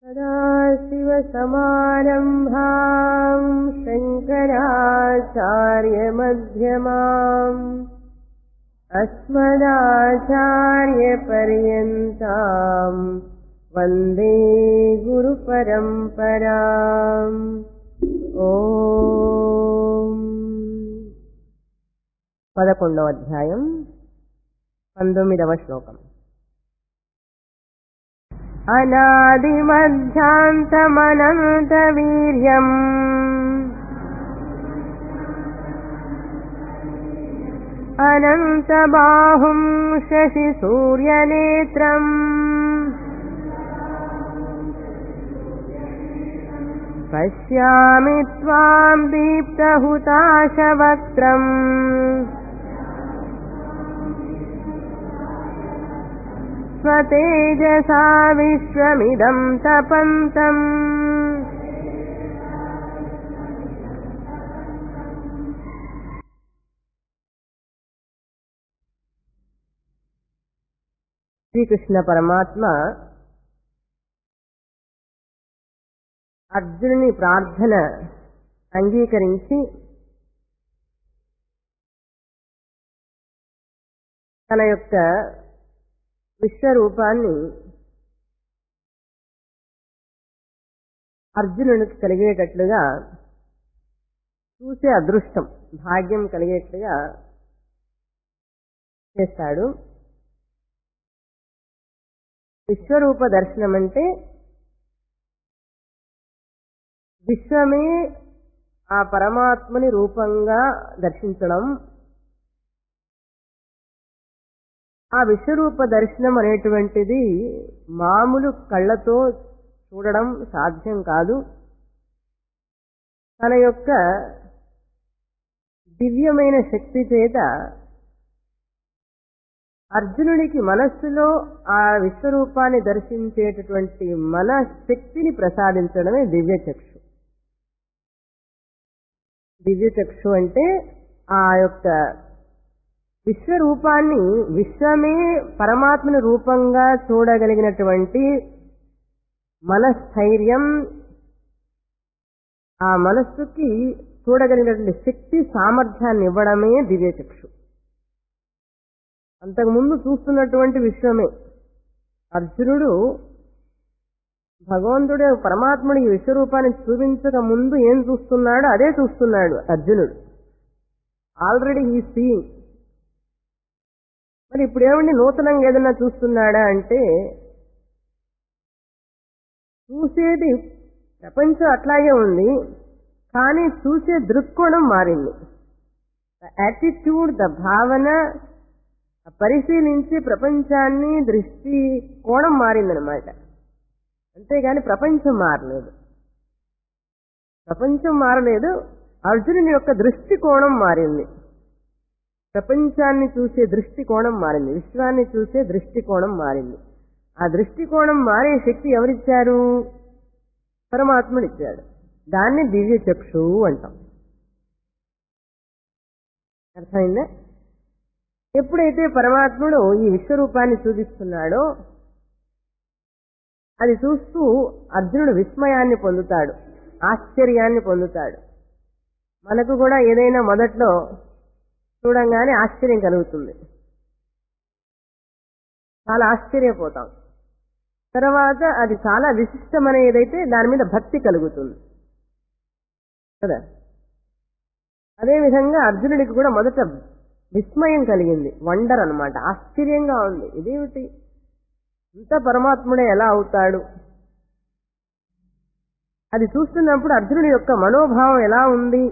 सदाशिवसमारम्भाम् शङ्कराचार्यमध्यमाम् अस्मदाचार्यपर्यन्ताम् वन्दे गुरुपरम्पराम् ఓం పదకొండవ అధ్యాయం పంతొమ్మిదవ శ్లోకం అనాదిమధ్యాంతమనంత వీర్యం అనంత బాహుం శశి సూర్యనేత్రం पश्यामि त्वाम् दीप्तहुताशवक्त्रम् स्वतेजसा विश्वमिदम् तपन्तम् శ్రీకృష్ణ పరమాత్మ అర్జునుని ప్రార్థన అంగీకరించి తన యొక్క విశ్వరూపాన్ని అర్జునునికి కలిగేటట్లుగా చూసే అదృష్టం భాగ్యం కలిగేట్లుగా చేస్తాడు విశ్వరూప దర్శనం అంటే విశ్వమే ఆ పరమాత్మని రూపంగా దర్శించడం ఆ విశ్వరూప దర్శనం అనేటువంటిది మామూలు కళ్ళతో చూడడం సాధ్యం కాదు తన యొక్క దివ్యమైన శక్తి చేత అర్జునుడికి మనస్సులో ఆ విశ్వరూపాన్ని దర్శించేటటువంటి మన శక్తిని ప్రసాదించడమే దివ్యచక్షు దివ్యచక్షు అంటే ఆ యొక్క విశ్వరూపాన్ని విశ్వమే పరమాత్మని రూపంగా చూడగలిగినటువంటి మనస్థైర్యం ఆ మనస్సుకి చూడగలిగినటువంటి శక్తి సామర్థ్యాన్ని ఇవ్వడమే దివ్యచక్షు అంతకుముందు చూస్తున్నటువంటి విశ్వమే అర్జునుడు భగవంతుడే పరమాత్ముడి విశ్వరూపాన్ని చూపించక ముందు ఏం చూస్తున్నాడో అదే చూస్తున్నాడు అర్జునుడు ఆల్రెడీ ఈ సీయింగ్ మరి ఇప్పుడు ఏమండి నూతనంగా ఏదన్నా చూస్తున్నాడా అంటే చూసేది ప్రపంచం అట్లాగే ఉంది కానీ చూసే దృక్కోణం మారింది ద యాటిట్యూడ్ ద భావన పరిశీలించి ప్రపంచాన్ని దృష్టి కోణం మారిందనమాట అంతేగాని ప్రపంచం మారలేదు ప్రపంచం మారలేదు అర్జునుని యొక్క దృష్టికోణం మారింది ప్రపంచాన్ని చూసే దృష్టికోణం మారింది విశ్వాన్ని చూసే దృష్టికోణం మారింది ఆ దృష్టికోణం మారే శక్తి ఎవరిచ్చారు పరమాత్ముడిచ్చాడు దాన్ని దివ్య చక్షు అంటాం అర్థమైందా ఎప్పుడైతే పరమాత్ముడు ఈ విశ్వరూపాన్ని చూపిస్తున్నాడో అది చూస్తూ అర్జునుడు విస్మయాన్ని పొందుతాడు ఆశ్చర్యాన్ని పొందుతాడు మనకు కూడా ఏదైనా మొదట్లో చూడంగానే ఆశ్చర్యం కలుగుతుంది చాలా ఆశ్చర్యపోతాం తర్వాత అది చాలా విశిష్టమైన ఏదైతే దాని మీద భక్తి కలుగుతుంది కదా అదేవిధంగా అర్జునుడికి కూడా మొదట విస్మయం కలిగింది వండర్ అనమాట ఆశ్చర్యంగా ఉంది ఇదేమిటి ఇంత పరమాత్ముడే ఎలా అవుతాడు అది చూస్తున్నప్పుడు అర్జునుడి యొక్క మనోభావం ఎలా ఉంది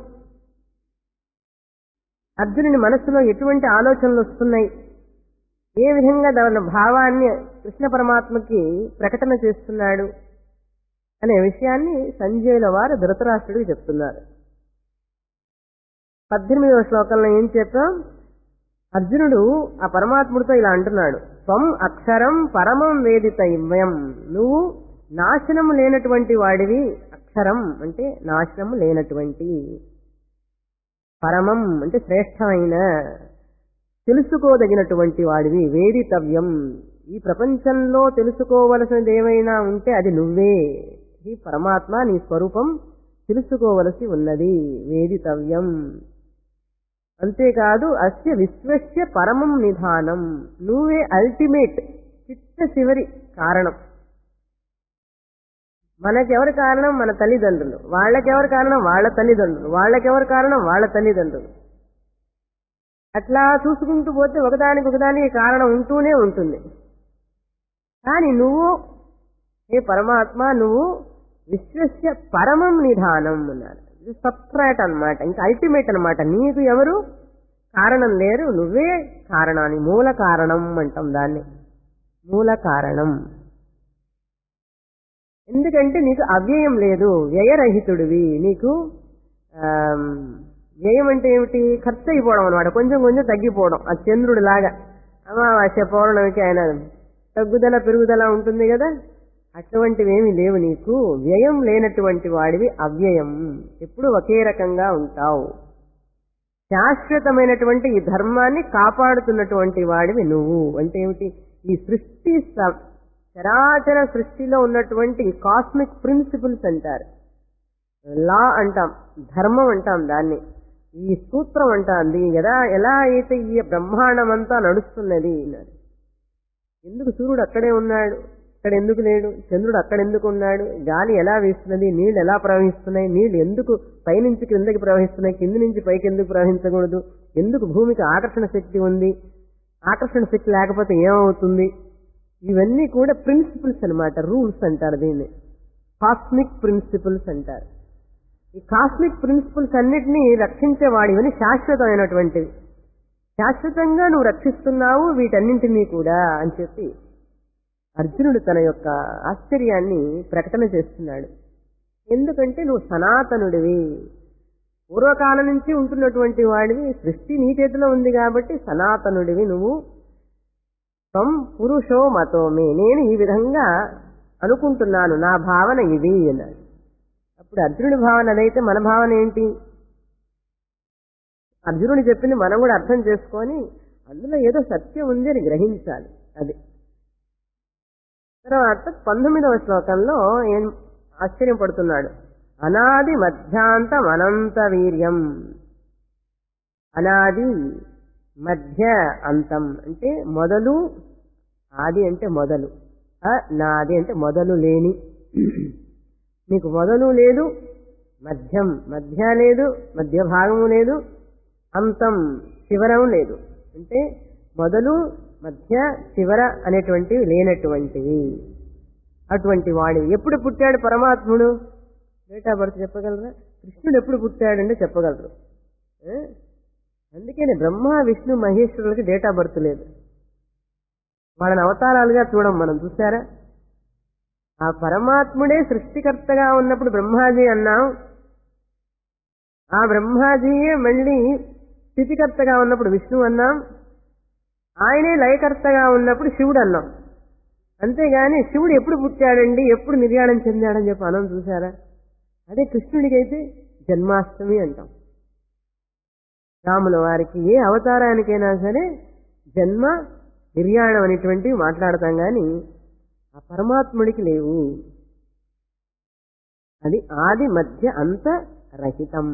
అర్జునుని మనస్సులో ఎటువంటి ఆలోచనలు వస్తున్నాయి ఏ విధంగా దాని భావాన్ని కృష్ణ పరమాత్మకి ప్రకటన చేస్తున్నాడు అనే విషయాన్ని సంజయుల వారు ధృతరాష్ట్రుడికి చెప్తున్నారు పద్దెనిమిదవ శ్లోకంలో ఏం చెప్పాం అర్జునుడు ఆ పరమాత్ముడితో ఇలా అంటున్నాడు త్వం అక్షరం పరమం వేదిత ఇవ్వయం నువ్వు నాశనము లేనటువంటి వాడివి అక్షరం అంటే నాశనము లేనటువంటి పరమం అంటే శ్రేష్టమైన తెలుసుకోదగినటువంటి వాడివి వేదితవ్యం ఈ ప్రపంచంలో తెలుసుకోవలసినది ఏమైనా ఉంటే అది నువ్వే ఈ పరమాత్మ నీ స్వరూపం తెలుసుకోవలసి ఉన్నది వేదితవ్యం అంతేకాదు అస్య విశ్వస్య పరమం నిధానం నువ్వే అల్టిమేట్ చిట్ట చివరి కారణం మనకెవరు కారణం మన తల్లిదండ్రులు వాళ్ళకెవరు కారణం వాళ్ళ తల్లిదండ్రులు వాళ్ళకెవరు కారణం వాళ్ళ తల్లిదండ్రులు అట్లా చూసుకుంటూ పోతే ఒకదానికి ఒకదానికి కారణం ఉంటూనే ఉంటుంది కానీ నువ్వు ఏ పరమాత్మ నువ్వు విశ్వస్య పరమం నిధానం అన్నారు ఇది సబ్ట్రాట్ అన్నమాట ఇంకా అల్టిమేట్ అన్నమాట నీకు ఎవరు కారణం లేరు నువ్వే కారణాన్ని మూల కారణం అంటాం దాన్ని మూల కారణం ఎందుకంటే నీకు అవ్యయం లేదు వ్యయరహితుడివి నీకు ఆమ్, వ్యయం అంటే ఏమిటి ఖర్చు అయిపోవడం అనమాట కొంచెం కొంచెం తగ్గిపోవడం ఆ చంద్రుడి లాగా అమావాస్య పౌర్ణమికి ఆయన తగ్గుదల పెరుగుదల ఉంటుంది కదా అటువంటివి ఏమీ లేవు నీకు వ్యయం లేనటువంటి వాడివి అవ్యయం ఎప్పుడు ఒకే రకంగా ఉంటావు శాశ్వతమైనటువంటి ఈ ధర్మాన్ని కాపాడుతున్నటువంటి వాడివి నువ్వు అంటే ఏమిటి ఈ సృష్టి స- చరాచర సృష్టిలో ఉన్నటువంటి కాస్మిక్ ప్రిన్సిపల్స్ అంటారు లా అంటాం ధర్మం అంటాం దాన్ని ఈ సూత్రం అంటాంది ఎలా ఎలా అయితే ఈ బ్రహ్మాండం అంతా నడుస్తున్నది అన్నారు. ఎందుకు సూర్యుడు అక్కడే ఉన్నాడు ఇక్కడ ఎందుకు లేడు చంద్రుడు అక్కడ ఎందుకు ఉన్నాడు గాలి ఎలా వీస్తున్నది నీళ్లు ఎలా ప్రవహిస్తున్నాయి నీళ్లు ఎందుకు పైనుంచి కిందకి ప్రవహిస్తున్నాయి కింది నుంచి పైకి ఎందుకు ప్రవహించకూడదు ఎందుకు భూమికి ఆకర్షణ శక్తి ఉంది ఆకర్షణ శక్తి లేకపోతే ఏమవుతుంది ఇవన్నీ కూడా ప్రిన్సిపల్స్ అన్నమాట రూల్స్ అంటారు దీన్ని కాస్మిక్ ప్రిన్సిపల్స్ అంటారు ఈ కాస్మిక్ ప్రిన్సిపల్స్ అన్నిటినీ రక్షించేవాడు ఇవన్నీ శాశ్వతమైనటువంటివి శాశ్వతంగా నువ్వు రక్షిస్తున్నావు వీటన్నింటినీ కూడా అని చెప్పి అర్జునుడు తన యొక్క ఆశ్చర్యాన్ని ప్రకటన చేస్తున్నాడు ఎందుకంటే నువ్వు సనాతనుడివి పూర్వకాలం నుంచి ఉంటున్నటువంటి వాడివి సృష్టి నీ చేతిలో ఉంది కాబట్టి సనాతనుడివి నువ్వు త్వం పురుషో మతోమే నేను ఈ విధంగా అనుకుంటున్నాను నా భావన ఇది అన్నాడు అప్పుడు అర్జునుడి భావన అదైతే మన భావన ఏంటి అర్జునుడు చెప్పింది మనం కూడా అర్థం చేసుకొని అందులో ఏదో సత్యం ఉంది అని గ్రహించాలి అది తర్వాత పంతొమ్మిదవ శ్లోకంలో ఏం ఆశ్చర్యపడుతున్నాడు అనాది మధ్యాంతం అనంత వీర్యం అనాది మధ్య అంతం అంటే మొదలు ఆది అంటే మొదలు అ నాది అంటే మొదలు లేని మీకు మొదలు లేదు మధ్యం మధ్య లేదు మధ్య భాగము లేదు అంతం చివరం లేదు అంటే మొదలు మధ్య చివర అనేటువంటివి లేనటువంటివి అటువంటి వాడు ఎప్పుడు పుట్టాడు పరమాత్ముడు డేట్ ఆఫ్ బర్త్ చెప్పగలరా కృష్ణుడు ఎప్పుడు పుట్టాడంటే చెప్పగలరు ఏ? అందుకని బ్రహ్మ విష్ణు మహేశ్వరులకి డేట్ ఆఫ్ బర్త్ లేదు వాళ్ళని అవతారాలుగా చూడం మనం చూసారా ఆ పరమాత్ముడే సృష్టికర్తగా ఉన్నప్పుడు బ్రహ్మాజీ అన్నాం ఆ బ్రహ్మాజీయే మళ్ళీ స్థితికర్తగా ఉన్నప్పుడు విష్ణు అన్నాం ఆయనే లయకర్తగా ఉన్నప్పుడు శివుడు అన్నాం అంతేగాని శివుడు ఎప్పుడు పుట్టాడండి ఎప్పుడు నిర్యాణం చెందాడని చెప్పి అనం చూసారా అదే కృష్ణుడికైతే జన్మాష్టమి అంటాం రాముల వారికి ఏ అవతారానికైనా సరే జన్మ నిర్యాణం అనేటువంటివి మాట్లాడతాం గాని ఆ పరమాత్ముడికి లేవు అది ఆది మధ్య అంత రహితం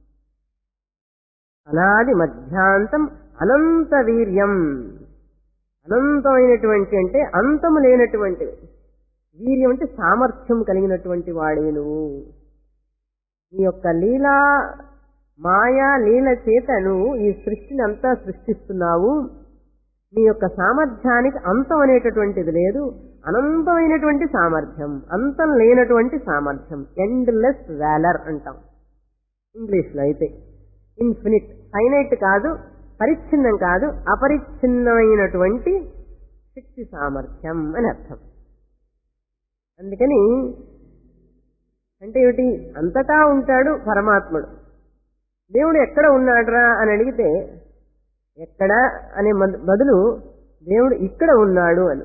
అనాది మధ్యాంతం అనంత వీర్యం అనంతమైనటువంటి అంటే అంతము లేనటువంటివి వీర్యం అంటే సామర్థ్యం కలిగినటువంటి వాడివి నువ్వు నీ యొక్క లీలా మాయా లీల చేత నువ్వు ఈ సృష్టిని అంతా సృష్టిస్తున్నావు నీ యొక్క సామర్థ్యానికి అంతం అనేటటువంటిది లేదు అనంతమైనటువంటి సామర్థ్యం అంతం లేనటువంటి సామర్థ్యం ఎండ్లెస్ వ్యాలర్ అంటాం ఇంగ్లీష్లో అయితే ఇన్ఫినిట్ ఫైనైట్ కాదు పరిచ్ఛిన్నం కాదు అపరిచ్ఛిన్నమైనటువంటి శక్తి సామర్థ్యం అని అర్థం అందుకని అంటే ఏమిటి అంతటా ఉంటాడు పరమాత్ముడు దేవుడు ఎక్కడ ఉన్నాడురా అని అడిగితే ఎక్కడ అనే మద- బదులు దేవుడు ఇక్కడ ఉన్నాడు అని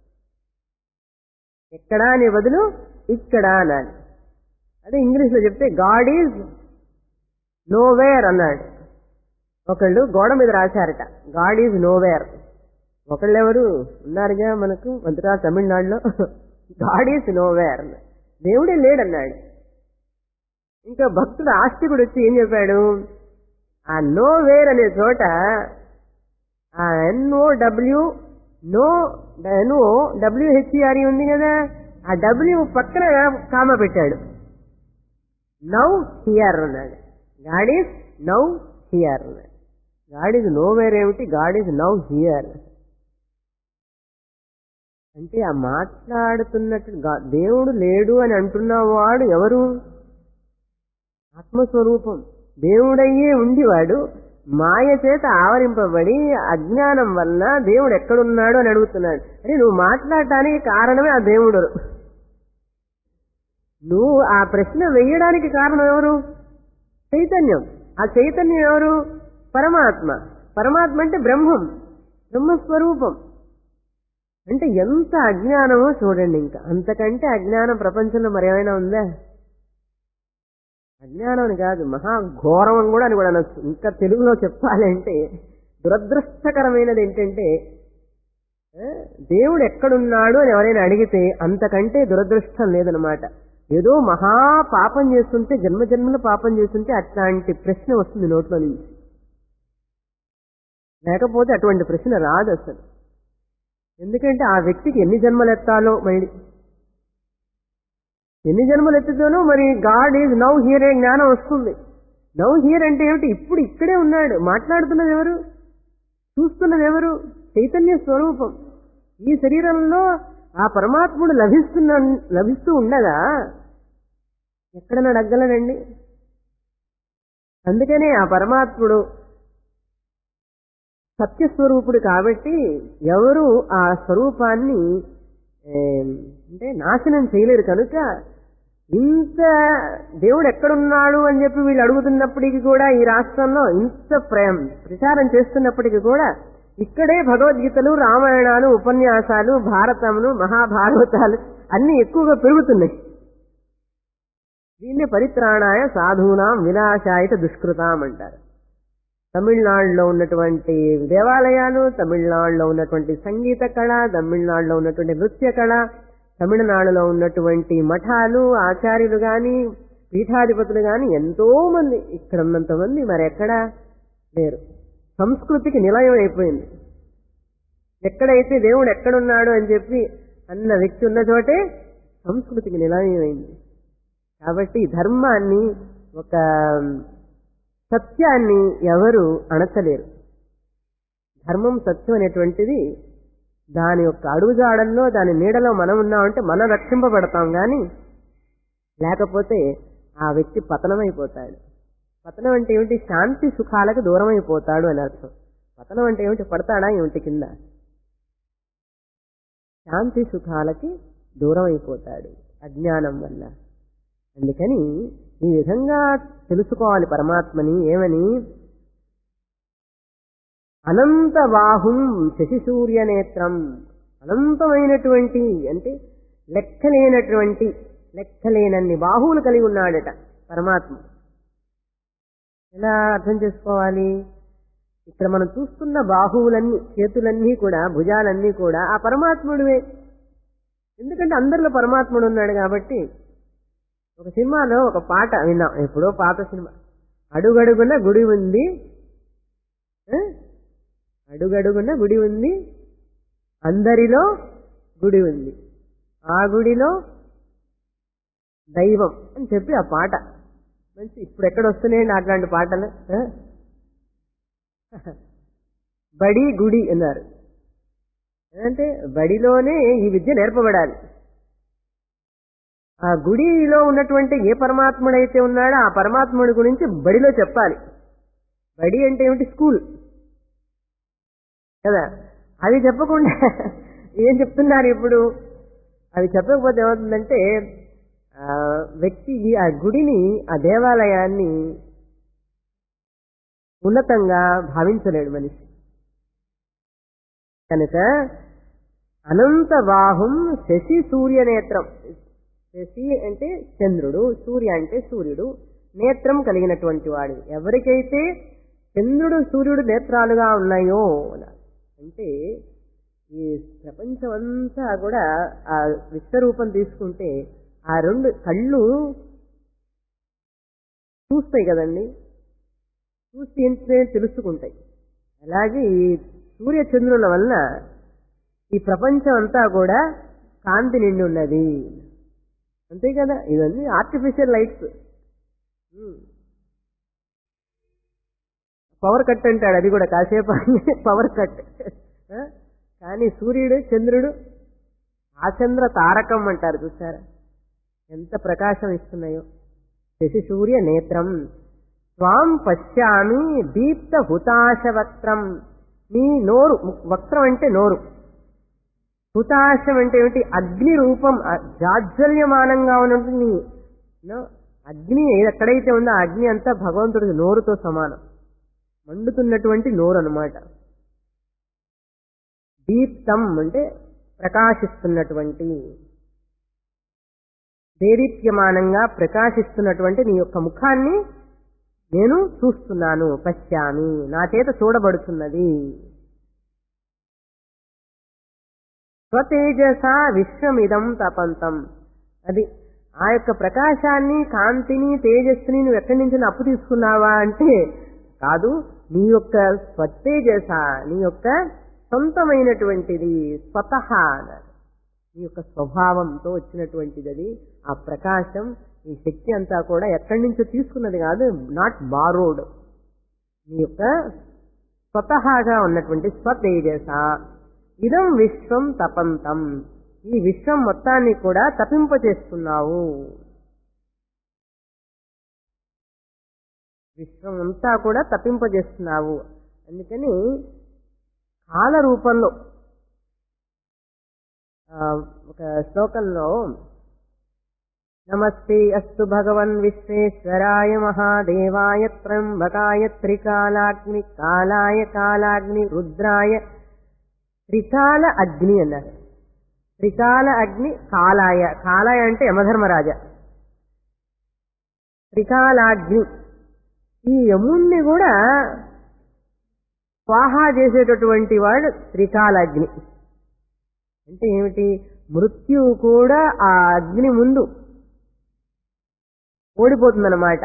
ఎక్కడ అనే బదులు ఇక్కడ అనాలి అదే ఇంగ్లీష్లో చెప్తే గాడ్ ఈజ్ నోవేర్ అన్నాడు ఒకళ్ళు గోడ మీద రాశారట గాడ్ ఈజ్ నోవేర్ ఒకళ్ళెవరు ఉన్నారుగా మనకు మంత్రా తమిళనాడులో గాడ్ ఈస్ నోవేర్ దేవుడే లేడన్నాడు ఇంకా భక్తుడు ఆస్తికుడు వచ్చి ఏం చెప్పాడు ఆ నో వేర్ అనే చోట ఆ N O W no N O W H E R E ఉంది కదా ఆ డబ్ల్యూ పక్కన కామ పెట్టాడు నౌ హియర్ అన్నాడు గాడ్ ఈజ్ నౌ హియర్ అన్నాడు గాడ్ ఈజ్ నో వేర్ ఏమిటి గాడ్ ఈజ్ నౌ హియర్ అంటే ఆ మాట్లాడుతున్నట్టు గా- దేవుడు లేడు అని అంటున్నవాడు ఎవరు ఆత్మస్వరూపం దేవుడయ్యే ఉండివాడు మాయ చేత ఆవరింపబడి అజ్ఞానం వల్ల దేవుడు ఎక్కడున్నాడు అని అడుగుతున్నాడు అంటే నువ్వు మాట్లాడటానికి కారణమే ఆ దేవుడు నువ్వు ఆ ప్రశ్న వెయ్యడానికి కారణం ఎవరు చైతన్యం ఆ చైతన్యం ఎవరు పరమాత్మ పరమాత్మ అంటే బ్రహ్మం బ్రహ్మస్వరూపం అంటే ఎంత అజ్ఞానమో చూడండి ఇంకా అంతకంటే అజ్ఞానం ప్రపంచంలో మరేమైనా ఉందా అజ్ఞానం అని కాదు మహాఘోరం అని కూడా అని కూడా అనొచ్చు ఇంకా తెలుగులో చెప్పాలంటే దురదృష్టకరమైనది ఏంటంటే ఆ, దేవుడు ఎక్కడున్నాడు అని ఎవరైనా అడిగితే అంతకంటే దురదృష్టం లేదనమాట ఏదో మహా పాపం చేస్తుంటే జన్మ జన్మల పాపం చేస్తుంటే అట్లాంటి ప్రశ్న వస్తుంది నోట్లో నుంచి లేకపోతే అటువంటి ప్రశ్న రాదు అసలు ఎందుకంటే ఆ వ్యక్తికి ఎన్ని జన్మలు ఎత్తాలో మళ్ళీ ఎన్ని జన్మలు ఎత్తుతానో మరి గాడ్ ఈజ్ నౌ హియర్ ఏ జ్ఞానం వస్తుంది నౌ హియర్ అంటే ఏమిటి ఇప్పుడు ఇక్కడే ఉన్నాడు మాట్లాడుతున్నది ఎవరు చూస్తున్నది ఎవరు చైతన్య స్వరూపం ఈ శరీరంలో ఆ పరమాత్ముడు లభిస్తున్న లభిస్తూ ఉండగా ఎక్కడన్నా అడగలనండి అందుకనే ఆ పరమాత్ముడు సత్యస్వరూపుడు కాబట్టి ఎవరు ఆ స్వరూపాన్ని ఏం, అంటే నాశనం చేయలేరు కనుక ఇంత దేవుడు ఎక్కడున్నాడు అని చెప్పి వీళ్ళు అడుగుతున్నప్పటికీ కూడా ఈ రాష్ట్రంలో ఇంత ప్రేమ ప్రచారం చేస్తున్నప్పటికీ కూడా ఇక్కడే భగవద్గీతలు రామాయణాలు ఉపన్యాసాలు భారతములు మహాభారతాలు అన్ని ఎక్కువగా పెరుగుతున్నాయి దీన్ని పరిత్రాణాయ సాధూనాం వినాశాయత దుష్కృతాం అంటారు తమిళనాడులో ఉన్నటువంటి దేవాలయాలు తమిళనాడులో ఉన్నటువంటి సంగీత కళ తమిళనాడులో ఉన్నటువంటి నృత్య కళ తమిళనాడులో ఉన్నటువంటి మఠాలు ఆచార్యులు గాని పీఠాధిపతులు గాని ఎంతో మంది ఇక్కడ ఉన్నంత మంది మరి ఎక్కడా లేరు సంస్కృతికి నిలయం అయిపోయింది ఎక్కడైతే దేవుడు ఎక్కడున్నాడు అని చెప్పి అన్న వ్యక్తి ఉన్న చోటే సంస్కృతికి నిలయం అయింది కాబట్టి ధర్మాన్ని ఒక సత్యాన్ని ఎవరు అణచలేరు ధర్మం సత్యం అనేటువంటిది దాని యొక్క అడుగుజాడల్లో దాని నీడలో మనం ఉన్నామంటే మనం రక్షింపబడతాం కానీ లేకపోతే ఆ వ్యక్తి పతనమైపోతాడు పతనం అంటే ఏమిటి శాంతి సుఖాలకు దూరం అయిపోతాడు అని అర్థం పతనం అంటే ఏమిటి పడతాడా ఏమిటి కింద శాంతి సుఖాలకి దూరం అయిపోతాడు అజ్ఞానం వల్ల అందుకని ఈ విధంగా తెలుసుకోవాలి పరమాత్మని ఏమని అనంత బాహుం శశి సూర్య నేత్రం అనంతమైనటువంటి అంటే లెక్కలేనటువంటి లెక్కలేనన్ని బాహువులు కలిగి ఉన్నాడట పరమాత్మ ఎలా అర్థం చేసుకోవాలి ఇక్కడ మనం చూస్తున్న బాహువులన్నీ చేతులన్నీ కూడా భుజాలన్నీ కూడా ఆ పరమాత్ముడివే ఎందుకంటే అందరిలో పరమాత్ముడు ఉన్నాడు కాబట్టి ఒక సినిమాలో ఒక పాట విన్నాం ఎప్పుడో పాత సినిమా అడుగడుగున గుడి ఉంది ఆ? అడుగడుగున గుడి ఉంది అందరిలో గుడి ఉంది ఆ గుడిలో దైవం అని చెప్పి ఆ పాట మంచి ఇప్పుడు ఎక్కడ వస్తున్నాయండి అట్లాంటి పాటలు ఆ? బడి గుడి అన్నారు అంటే బడిలోనే ఈ విద్య నేర్పబడాలి ఆ గుడిలో ఉన్నటువంటి ఏ పరమాత్ముడైతే ఉన్నాడో ఆ పరమాత్ముడి గురించి బడిలో చెప్పాలి బడి అంటే ఏమిటి స్కూల్ కదా అది చెప్పకుండా ఏం చెప్తున్నారు ఇప్పుడు అవి చెప్పకపోతే ఏమవుతుందంటే ఆ వ్యక్తి ఆ గుడిని ఆ దేవాలయాన్ని ఉన్నతంగా భావించలేడు మనిషి కనుక అనంత బాహుం శశి సూర్యనేత్రం శశి అంటే చంద్రుడు సూర్య అంటే సూర్యుడు నేత్రం కలిగినటువంటి వాడు ఎవరికైతే చంద్రుడు సూర్యుడు నేత్రాలుగా ఉన్నాయో అన్నారు. అంటే ఈ ప్రపంచం అంతా కూడా ఆ విశ్వరూపం తీసుకుంటే ఆ రెండు కళ్ళు చూస్తాయి కదండి చూసి ఏంటంటే తెలుసుకుంటాయి అలాగే ఈ సూర్య చంద్రుల వలన ఈ ప్రపంచం అంతా కూడా కాంతి నిండి ఉన్నది అంతే కదా ఇవన్నీ ఆర్టిఫిషియల్ లైట్స్ పవర్ కట్ అంటాడు అది కూడా కాసేపు పవర్ కట్ ఆ? కానీ సూర్యుడు చంద్రుడు ఆ చంద్ర తారకం అంటారు చూసారా ఎంత ప్రకాశం ఇస్తున్నాయో శశి సూర్య నేత్రం స్వాం పశ్యామి దీప్త హుతాశవక్త్రం నీ నోరు వక్త్రం అంటే నోరు హుతాశం అంటే ఏమిటి అగ్ని రూపం అ- జాజ్వల్యమానంగా ఉన్నటువంటి నీ నో, అగ్ని ఏది ఎక్కడైతే ఉందో ఆ అగ్ని అంతా భగవంతుడికి నోరుతో సమానం మండుతున్నటువంటి నోరు అన్నమాట దీప్తం అంటే ప్రకాశిస్తున్నటువంటి దేదీప్యమానంగా ప్రకాశిస్తున్నటువంటి నీ యొక్క ముఖాన్ని నేను చూస్తున్నాను పశ్యామి నా చేత చూడబడుతున్నది స్వతేజస విశ్వమిదం తపంతం అది ఆ యొక్క ప్రకాశాన్ని కాంతిని తేజస్సుని నువ్వు ఎక్కడి నుంచి అప్పు తీసుకున్నావా అంటే కాదు నీ యొక్క స్వతేజస నీ యొక్క సొంతమైనటువంటిది స్వతహ అన్నారు నీ యొక్క స్వభావంతో వచ్చినటువంటిది అది ఆ ప్రకాశం ఈ శక్తి అంతా కూడా ఎక్కడి నుంచో తీసుకున్నది కాదు నాట్ బారోడ్ నీ యొక్క స్వతహాగా ఉన్నటువంటి స్వతేజస ఇదం విశ్వం తపంతం ఈ విశ్వం మొత్తాన్ని కూడా తపింపచేస్తున్నావు విశ్వం అంతా కూడా తప్పింపజేస్తున్నావు అందుకని కాల రూపంలో ఆ, ఒక శ్లోకంలో నమస్తే అస్తు భగవన్ విశ్వేశ్వరాయ మహాదేవాయ త్రంబకాయ త్రికాలాగ్ని కాలాయ కాలాగ్ని రుద్రాయ త్రికాల అగ్ని అన్నారు త్రికాల అగ్ని కాలాయ కాలాయ అంటే యమధర్మరాజ త్రికాలాగ్ని ఈ యముణ్ణి కూడా స్వాహా చేసేటటువంటి వాడు త్రికాలాగ్ని అంటే ఏమిటి మృత్యువు కూడా ఆ అగ్ని ముందు ఓడిపోతుందన్నమాట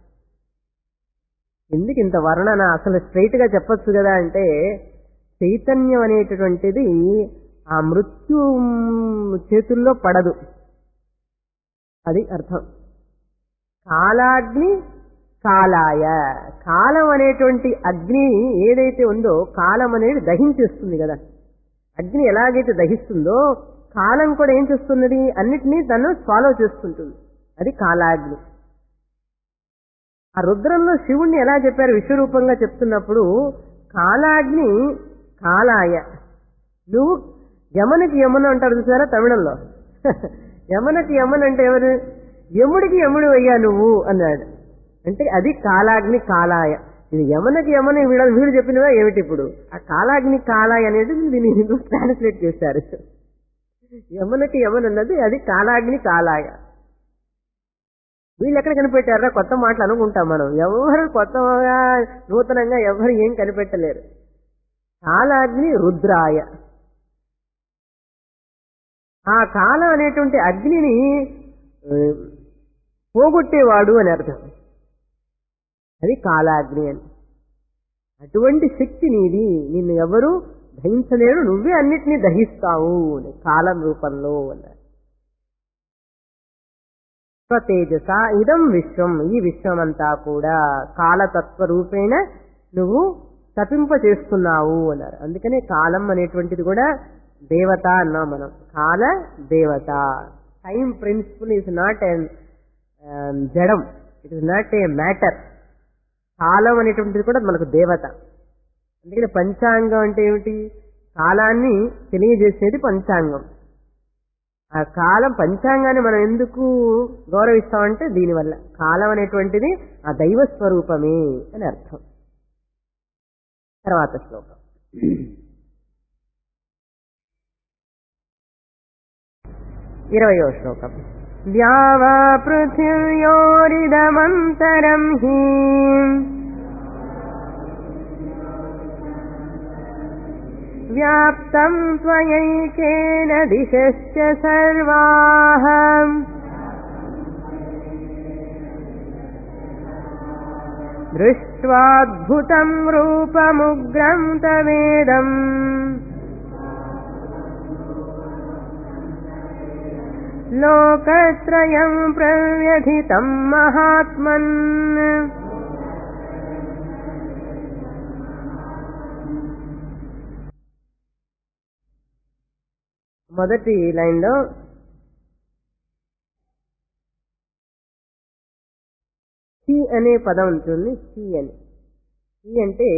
ఎందుకు ఇంత వర్ణన అసలు స్ట్రైట్ గా చెప్పొచ్చు కదా అంటే చైతన్యం అనేటటువంటిది ఆ మృత్యు చేతుల్లో పడదు అది అర్థం కాలాగ్ని కాలాయ కాలం అనేటువంటి అగ్ని ఏదైతే ఉందో కాలం అనేది దహించేస్తుంది కదా అగ్ని ఎలాగైతే దహిస్తుందో కాలం కూడా ఏం చేస్తున్నది అన్నిటినీ తను ఫాలో చేస్తుంటుంది అది కాలాగ్ని ఆ రుద్రంలో శివుణ్ణి ఎలా చెప్పారు విశ్వరూపంగా చెప్తున్నప్పుడు కాలాగ్ని కాలాయ నువ్వు యమనికి యమున అంటారు చూసారా తమిళంలో యమనకి యమన్ అంటే ఎవరు యముడికి యముడు అయ్యా నువ్వు అన్నాడు అంటే అది కాలాగ్ని కాలాయ ఇది యమనకి యమని వీడ వీడు చెప్పినవా ఏమిటి ఇప్పుడు ఆ కాలాగ్ని కాలాయ అనేది దీన్ని హిందూ ట్రాన్స్లేట్ చేశారు యమనకి యమన్ అన్నది అది కాలాగ్ని కాలాయ వీళ్ళు ఎక్కడ కనిపెట్టారా కొత్త మాటలు అనుకుంటాం మనం ఎవరు కొత్తగా నూతనంగా ఎవరు ఏం కనిపెట్టలేరు కాలాగ్ని రుద్రాయ ఆ కాలం అనేటువంటి అగ్నిని ఆ, పోగొట్టేవాడు అని అర్థం అది కాలాగ్ని అని అటువంటి శక్తి నీది నిన్ను ఎవరు దహించలేరు నువ్వే అన్నిటినీ దహిస్తావు అని కాలం రూపంలో అన్నారు స్వతేజస ఇదం విశ్వం ఈ విశ్వమంతా కూడా కాలతత్వ రూపేణ నువ్వు తపింప చేస్తున్నావు అన్నారు అందుకనే కాలం అనేటువంటిది కూడా దేవత అన్నాం మనం కాల దేవత టైం ప్రిన్సిపల్ ఇస్ నాట్ జడం it is not a matter కాలం అనేటువంటిది కూడా మనకు దేవత అందుకని పంచాంగం అంటే ఏమిటి కాలాన్ని తెలియజేసేది పంచాంగం ఆ కాలం పంచాంగాన్ని మనం ఎందుకు గౌరవిస్తామంటే దీనివల్ల కాలం అనేటువంటిది ఆ దైవ స్వరూపమే అని అర్థం తర్వాత శ్లోకం ఇరవయో శ్లోకం ద్యావా పృథివ్యోరిదమంతరం హి व्याप्तम् त्वयैकेन दिशश्च सर्वाः दृष्ट्वाद्भुतम् रूपमुग्रम् तवेदम् लोकत्रयम् प्रव्यथितम् महात्मन् మొదటి లైన్లో సి అనే పదం ఉంటుంది సి అని సి అంటే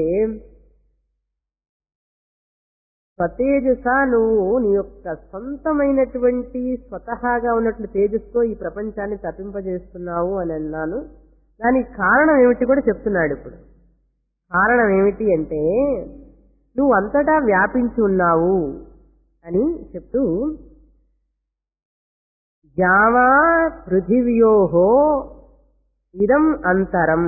స్వతేజస నువ్వు నీ యొక్క సొంతమైనటువంటి స్వతహాగా ఉన్నటువంటి తేజస్తో ఈ ప్రపంచాన్ని తప్పింపజేస్తున్నావు అని అన్నాను దానికి కారణం ఏమిటి కూడా చెప్తున్నాడు ఇప్పుడు కారణం ఏమిటి అంటే నువ్వు అంతటా వ్యాపించి ఉన్నావు అని చెప్తూ జావా పృథివ్యోహో ఇదం అంతరం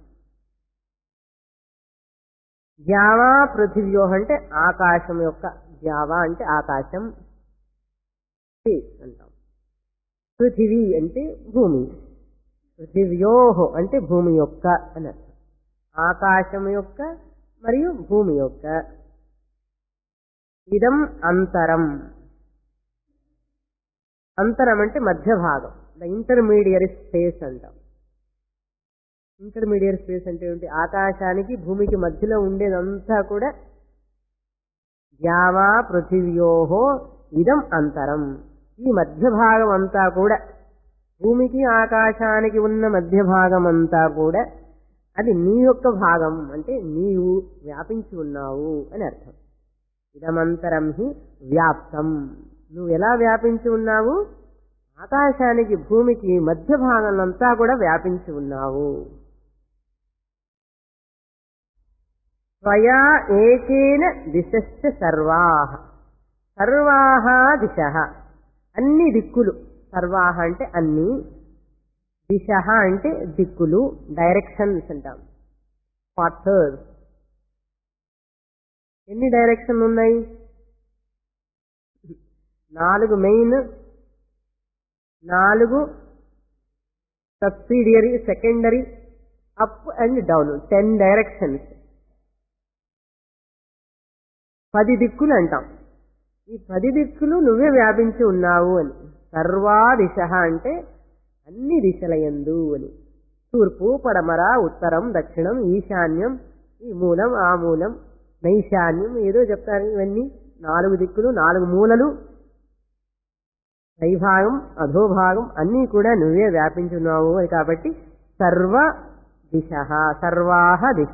జావా పృథివ్యో అంటే ఆకాశం యొక్క జావా అంటే ఆకాశం అంటాం పృథివీ అంటే భూమి పృథివ్యోహో అంటే భూమి యొక్క అని అర్థం ఆకాశం యొక్క మరియు భూమి యొక్క ఇదం అంతరం అంతరం అంటే మధ్య భాగం ద ఇంటర్మీడియట్ స్పేస్ అంటాం ఇంటర్మీడియట్ స్పేస్ అంటే ఏంటి ఆకాశానికి భూమికి మధ్యలో ఉండేదంతా కూడా యావా పృథివ్యోహో ఇదం అంతరం ఈ మధ్య భాగం అంతా కూడా భూమికి ఆకాశానికి ఉన్న మధ్య భాగం అంతా కూడా అది నీ యొక్క భాగం అంటే నీవు వ్యాపించి ఉన్నావు అని అర్థం ఇదమంతరం హి వ్యాప్తం నువ్వు ఎలా వ్యాపించి ఉన్నావు ఆకాశానికి భూమికి మధ్య భాగంలంతా కూడా వ్యాపించి ఉన్నావు స్వయా ఏకేన దిశశ్చ సర్వాహ సర్వాహ దిశ అన్ని దిక్కులు సర్వాహ అంటే అన్ని దిశ అంటే దిక్కులు డైరెక్షన్స్ అంటాం పాథర్స్ ఎన్ని డైరెక్షన్ ఉన్నాయి నాలుగు మెయిన్ నాలుగు subsidiary secondary up and down ten directions పది దిక్కులు అంటాం ఈ పది దిక్కులు నువ్వే వ్యాపించి ఉన్నావు అని సర్వా దిశ అంటే అన్ని దిశల యందు అని తూర్పు పడమర ఉత్తరం దక్షిణం ఈశాన్యం ఈ మూలం ఆ మూలం నైశాన్యం ఏదో చెప్తారు ఇవన్నీ నాలుగు దిక్కులు నాలుగు మూలలు పైభాగం అధోభాగం అన్నీ కూడా నువ్వే వ్యాపించున్నావు అని కాబట్టి సర్వ దిశ సర్వాహ దిశ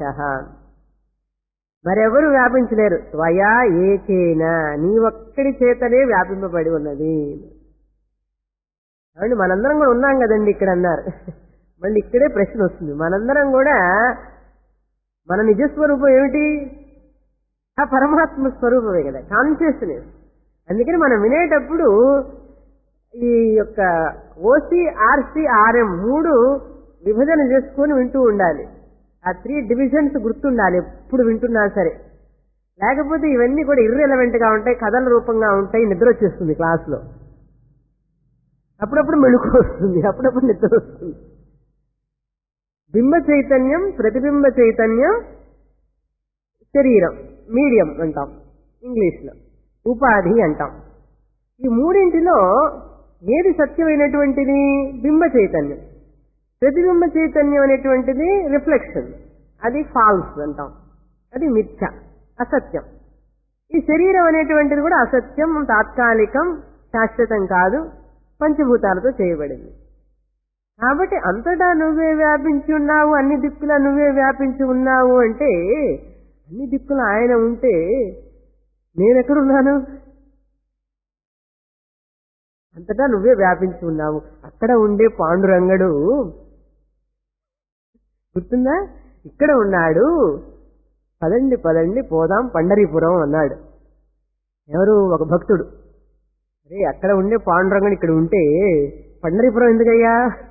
మరెవరు వ్యాపించలేరు స్వయా ఏకేన నీ ఒక్కడి చేతనే వ్యాపింపబడి ఉన్నది అవును మనందరం కూడా ఉన్నాం కదండి ఇక్కడ అన్నారు మళ్ళీ ఇక్కడే ప్రశ్న వస్తుంది మనందరం కూడా మన నిజస్వరూపం ఏమిటి ఆ పరమాత్మ స్వరూపమే కదా కాన్షియస్నెస్ అందుకని మనం వినేటప్పుడు ఈ యొక్క ఓసీ ఆర్సీ ఆర్ఎం మూడు విభజన చేసుకొని వింటూ ఉండాలి ఆ త్రీ డివిజన్స్ గుర్తుండాలి ఎప్పుడు వింటున్నా సరే లేకపోతే ఇవన్నీ కూడా ఇర్రెలవెంట్ గా ఉంటాయి కథల రూపంగా ఉంటాయి నిద్ర వచ్చేస్తుంది క్లాస్లో అప్పుడప్పుడు మెళుకు వస్తుంది అప్పుడప్పుడు నిద్ర వస్తుంది బింబ చైతన్యం ప్రతిబింబ చైతన్యం శరీరం మీడియం అంటాం ఇంగ్లీష్లో ఉపాధి అంటాం ఈ మూడింటిలో ఏది సత్యమైనటువంటిది బింబ చైతన్యం ప్రతిబింబ చైతన్యం అనేటువంటిది రిఫ్లెక్షన్ అది ఫాల్స్ అంటాం అది మిథ్య అసత్యం ఈ శరీరం అనేటువంటిది కూడా అసత్యం తాత్కాలికం శాశ్వతం కాదు పంచభూతాలతో చేయబడింది కాబట్టి అంతటా నువ్వే వ్యాపించి ఉన్నావు అన్ని దిక్కులా నువ్వే వ్యాపించి ఉన్నావు అంటే అన్ని దిక్కులు ఆయన ఉంటే నేనెక్కడున్నాను అంతటా నువ్వే వ్యాపించి ఉన్నావు అక్కడ ఉండే పాండురంగడు గుర్తుందా ఇక్కడ ఉన్నాడు పదండి పదండి పోదాం పండరీపురం అన్నాడు ఎవరు ఒక భక్తుడు అరే అక్కడ ఉండే పాండురంగడు ఇక్కడ ఉంటే పండరీపురం ఎందుకయ్యా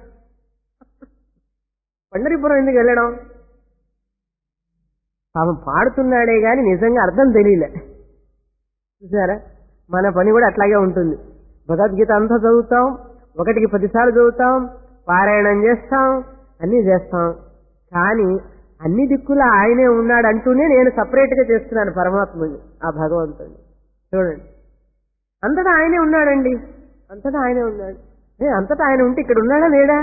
పండరీపురం ఎందుకు వెళ్ళడం పాపం పాడుతున్నాడే గాని నిజంగా అర్థం తెలియలే చూసారా మన పని కూడా అట్లాగే ఉంటుంది భగవద్గీత అంతా చదువుతాం ఒకటికి పదిసార్లు చదువుతాం పారాయణం చేస్తాం అన్నీ చేస్తాం కానీ అన్ని దిక్కుల ఆయనే ఉన్నాడు అంటూనే నేను సపరేట్ గా చేస్తున్నాను పరమాత్ముడిని ఆ భగవంతుడిని చూడండి అంతటా ఆయనే ఉన్నాడండి అంతటా ఆయనే ఉన్నాడు ఏ అంతటా ఆయన ఉంటే ఇక్కడ ఉన్నాడా లేడా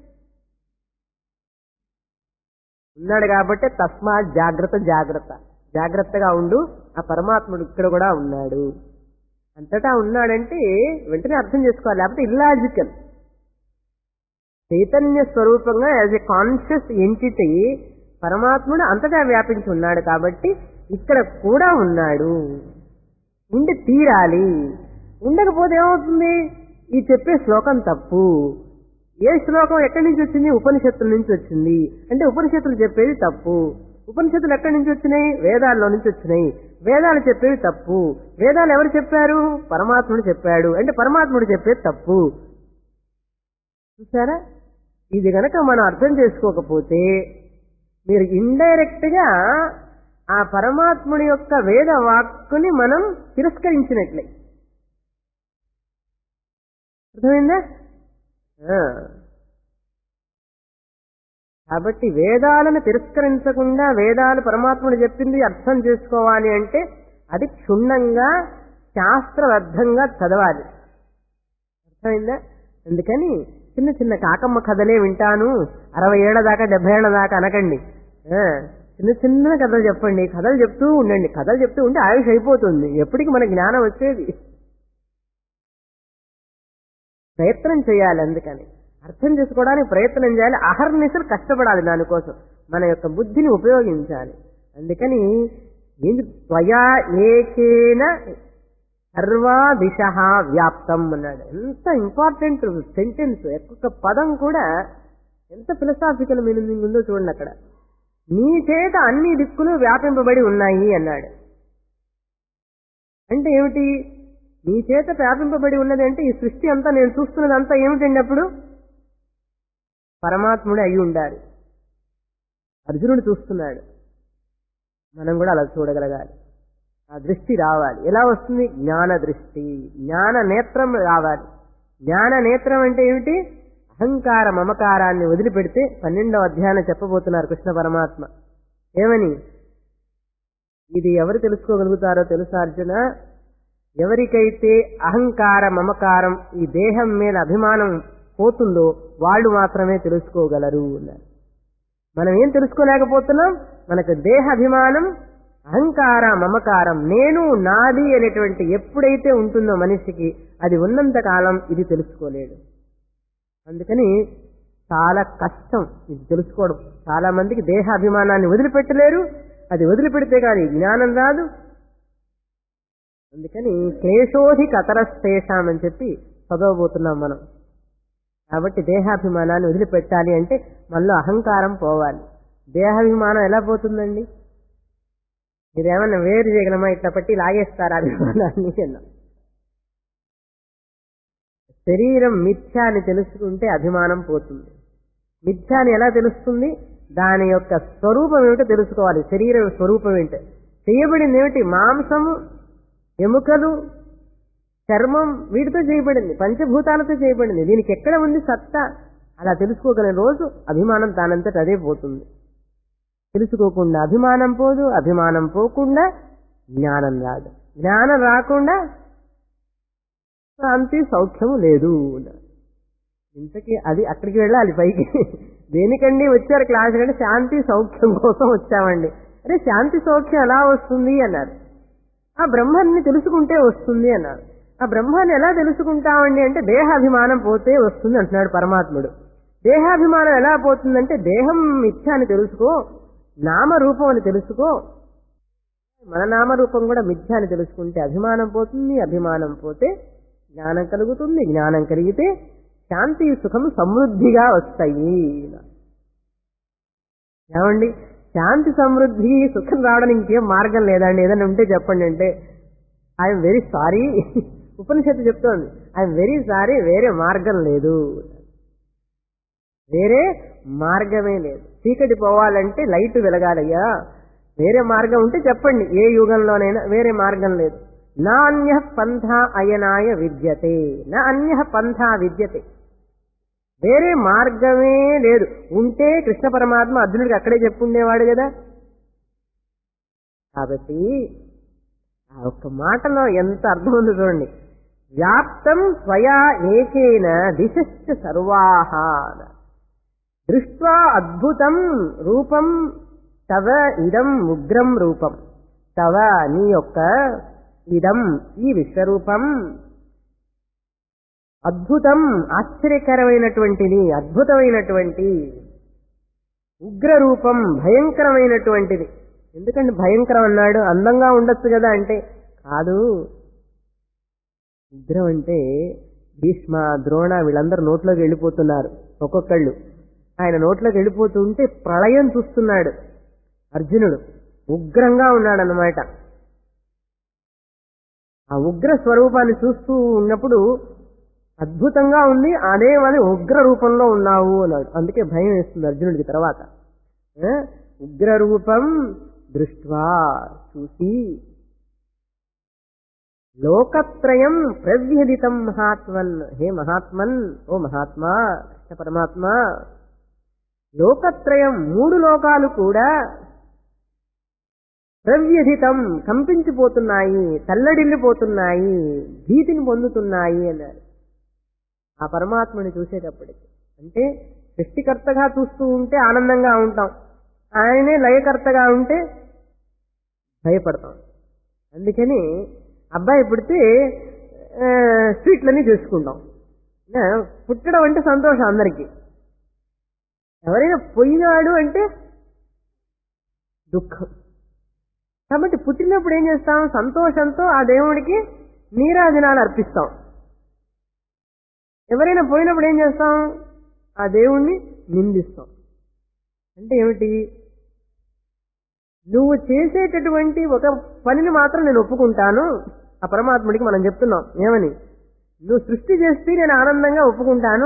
ఉన్నాడు కాబట్టి తస్మాత్ జాగ్రత్త జాగ్రత్త జాగ్రత్తగా ఉండు ఆ పరమాత్ముడు ఇక్కడ కూడా ఉన్నాడు అంతటా ఉన్నాడంటే వెంటనే అర్థం చేసుకోవాలి లేకపోతే ఇల్లాజికల్ చైతన్య స్వరూపంగా యాజ్ ఎ కాన్షియస్ ఎంటిటీ పరమాత్ముడు అంతటా వ్యాపించి ఉన్నాడు కాబట్టి ఇక్కడ కూడా ఉన్నాడు ఉండి తీరాలి ఉండకపోతే ఏమవుతుంది ఈ చెప్పే శ్లోకం తప్పు ఏ శ్లోకం ఎక్కడి నుంచి వచ్చింది ఉపనిషత్తుల నుంచి వచ్చింది అంటే ఉపనిషత్తులు చెప్పేది తప్పు ఉపనిషత్తులు ఎక్కడి నుంచి వచ్చినాయి వేదాల్లో నుంచి వచ్చినాయి వేదాలు చెప్పేవి తప్పు వేదాలు ఎవరు చెప్పారు పరమాత్ముడు చెప్పాడు అంటే పరమాత్ముడు చెప్పేది తప్పు చూసారా ఇది గనక మనం అర్థం చేసుకోకపోతే మీరు ఇండైరెక్ట్ గా ఆ పరమాత్ముడి యొక్క వేద వాక్కుని మనం తిరస్కరించినట్లే అర్థమైందా ఆ. కాబట్టి వేదాలను తిరస్కరించకుండా వేదాలు పరమాత్ముడు చెప్పింది అర్థం చేసుకోవాలి అంటే అది క్షుణ్ణంగా శాస్త్రబద్ధంగా చదవాలి అర్థమైందా అందుకని చిన్న చిన్న కాకమ్మ కథలే వింటాను అరవై ఏళ్ల దాకా డెబ్బై ఏళ్ల దాకా అనకండి ఆ, చిన్న చిన్న కథలు చెప్పండి కథలు చెప్తూ ఉండండి కథలు చెప్తూ ఉంటే ఆయుష్ అయిపోతుంది ఎప్పటికి మన జ్ఞానం వచ్చేది ప్రయత్నం చేయాలి అందుకని అర్థం చేసుకోవడానికి ప్రయత్నం చేయాలి అహర్నిశలు కష్టపడాలి దానికోసం మన యొక్క బుద్ధిని ఉపయోగించాలి అందుకని ఏంది త్వయా ఏకేన సర్వా దిశ వ్యాప్తం అన్నాడు ఎంత ఇంపార్టెంట్ సెంటెన్స్ ఒక్కొక్క పదం కూడా ఎంత ఫిలసాఫికల్ మీనింగ్ ఉందో చూడండి అక్కడ నీ చేత అన్ని దిక్కులు వ్యాపింపబడి ఉన్నాయి అన్నాడు అంటే ఏమిటి నీ చేత వ్యాపింపబడి ఉన్నది అంటే ఈ సృష్టి అంతా నేను చూస్తున్నదంతా ఏమిటండి అప్పుడు పరమాత్ముడే అయి ఉండాలి అర్జునుడు చూస్తున్నాడు మనం కూడా అలా చూడగలగాలి ఆ దృష్టి రావాలి ఎలా వస్తుంది జ్ఞాన దృష్టి జ్ఞాన నేత్రం రావాలి జ్ఞాన నేత్రం అంటే ఏమిటి అహంకార మమకారాన్ని వదిలిపెడితే పన్నెండవ అధ్యాయం చెప్పబోతున్నారు కృష్ణ పరమాత్మ ఏమని ఇది ఎవరు తెలుసుకోగలుగుతారో తెలుసా అర్జున ఎవరికైతే అహంకార మమకారం ఈ దేహం మీద అభిమానం పోతుందో వాళ్ళు మాత్రమే తెలుసుకోగలరు అన్నారు మనం ఏం తెలుసుకోలేకపోతున్నాం మనకు దేహ అభిమానం అహంకార మమకారం నేను నాది అనేటువంటి ఎప్పుడైతే ఉంటుందో మనిషికి అది ఉన్నంత కాలం ఇది తెలుసుకోలేడు అందుకని చాలా కష్టం ఇది తెలుసుకోవడం చాలా మందికి దేహ అభిమానాన్ని వదిలిపెట్టలేరు అది వదిలిపెడితే కానీ జ్ఞానం రాదు అందుకని క్లేశోధి కతరస్తేషాం అని చెప్పి చదవబోతున్నాం మనం కాబట్టి దేహాభిమానాన్ని వదిలిపెట్టాలి అంటే మనలో అహంకారం పోవాలి దేహాభిమానం ఎలా పోతుందండి మీరేమన్నా వేరు చేయగలమా ఇట్లా పట్టి లాగేస్తారా అభిమానాన్ని అన్నా శరీరం మిథ్యా అని తెలుసుకుంటే అభిమానం పోతుంది మిథ్యా అని ఎలా తెలుస్తుంది దాని యొక్క స్వరూపం ఏమిటో తెలుసుకోవాలి శరీరం స్వరూపం ఏంటో చేయబడింది ఏమిటి మాంసము ఎముకలు చర్మం వీటితో చేయబడింది పంచభూతాలతో చేయబడింది దీనికి ఎక్కడ ఉంది సత్తా అలా తెలుసుకోగలిగిన రోజు అభిమానం తానంతట అదే పోతుంది తెలుసుకోకుండా అభిమానం పోదు అభిమానం పోకుండా జ్ఞానం రాదు జ్ఞానం రాకుండా శాంతి సౌఖ్యము లేదు ఇంతకీ అది అక్కడికి వెళ్ళాలి పైకి దేనికండి వచ్చారు క్లాస్ కంటే శాంతి సౌఖ్యం కోసం వచ్చామండి అరే శాంతి సౌఖ్యం ఎలా వస్తుంది అన్నారు ఆ బ్రహ్మాన్ని తెలుసుకుంటే వస్తుంది అన్నారు ఆ బ్రహ్మాన్ని ఎలా తెలుసుకుంటామండి అంటే దేహాభిమానం పోతే వస్తుంది అంటున్నాడు పరమాత్ముడు దేహాభిమానం ఎలా పోతుందంటే దేహం మిథ్య అని తెలుసుకో నామరూపం అని తెలుసుకో మన నామరూపం కూడా మిథ్య అని తెలుసుకుంటే అభిమానం పోతుంది అభిమానం పోతే జ్ఞానం కలుగుతుంది జ్ఞానం కలిగితే శాంతి సుఖం సమృద్ధిగా వస్తాయి ఏమండి శాంతి సమృద్ధి సుఖం రావడానికి ఇంకేం మార్గం లేదండి ఏదైనా ఉంటే చెప్పండి అంటే ఐఎమ్ వెరీ సారీ ఉపనిషత్తు చెప్తోంది ఐఎమ్ వెరీ సారీ వేరే మార్గం లేదు వేరే మార్గమే లేదు చీకటి పోవాలంటే లైట్ వెలగాలయ్యా వేరే మార్గం ఉంటే చెప్పండి ఏ యుగంలోనైనా వేరే మార్గం లేదు నాణ్య పంథ అయనాయ విద్యతే నా అన్య పంథ విద్యతే వేరే మార్గమే లేదు ఉంటే కృష్ణ పరమాత్మ అర్జునుడికి అక్కడే చెప్పుండేవాడు కదా కాబట్టి ఆ ఒక్క మాటలో ఎంత అర్థం ఉంది చూడండి వ్యాప్తం స్వయా ఏకేన దిశశ్చ సర్వాహ దృష్ట్వా అద్భుతం రూపం తవ ఇదం ఉగ్రం రూపం తవ నీ యొక్క ఇదం ఈ విశ్వరూపం అద్భుతం ఆశ్చర్యకరమైనటువంటిది అద్భుతమైనటువంటి ఉగ్ర రూపం భయంకరమైనటువంటిది ఎందుకంటే భయంకరం అన్నాడు అందంగా ఉండొచ్చు కదా అంటే కాదు ఉగ్రం అంటే భీష్మ ద్రోణ వీళ్ళందరూ నోట్లోకి వెళ్ళిపోతున్నారు ఒక్కొక్కళ్ళు ఆయన నోట్లోకి వెళ్ళిపోతుంటే ప్రళయం చూస్తున్నాడు అర్జునుడు ఉగ్రంగా ఉన్నాడనమాట ఆ ఉగ్ర స్వరూపాన్ని చూస్తూ ఉన్నప్పుడు అద్భుతంగా ఉంది అదే అది ఉగ్ర రూపంలో ఉన్నావు అన్నాడు అందుకే భయం వేస్తుంది అర్జునుడికి తర్వాత ఆ? ఉగ్ర రూపం దృష్ట్వా చూసి లోకత్రయం ప్రవ్యధితం మహాత్మన్ హే మహాత్మన్ ఓ మహాత్మా కృష్ణ పరమాత్మ లోకత్రయం మూడు లోకాలు కూడా ప్రవ్యధితం కంపించిపోతున్నాయి తల్లడిల్లిపోతున్నాయి భీతిని పొందుతున్నాయి అన్నారు ఆ పరమాత్మని చూసేటప్పటికి అంటే సృష్టికర్తగా చూస్తూ ఉంటే ఆనందంగా ఉంటాం ఆయనే లయకర్తగా ఉంటే భయపడతాం అందుకని అబ్బాయి పుడితే ఆ, స్వీట్లన్నీ చేసుకుంటాం ఆ, పుట్టడం అంటే సంతోషం అందరికీ ఎవరైనా పోయినాడు అంటే దుఃఖం కాబట్టి పుట్టినప్పుడు ఏం చేస్తాం సంతోషంతో ఆ దేవుడికి నీరాజనాలు అర్పిస్తాం ఎవరైనా పోయినప్పుడు ఏం చేస్తాం ఆ దేవుణ్ణి నిందిస్తాం అంటే ఏమిటి నువ్వు చేసేటటువంటి ఒక పనిని మాత్రం నేను ఒప్పుకుంటాను ఆ పరమాత్ముడికి మనం చెప్తున్నాం ఏమని నువ్వు సృష్టి చేస్తే నేను ఆనందంగా ఒప్పుకుంటాను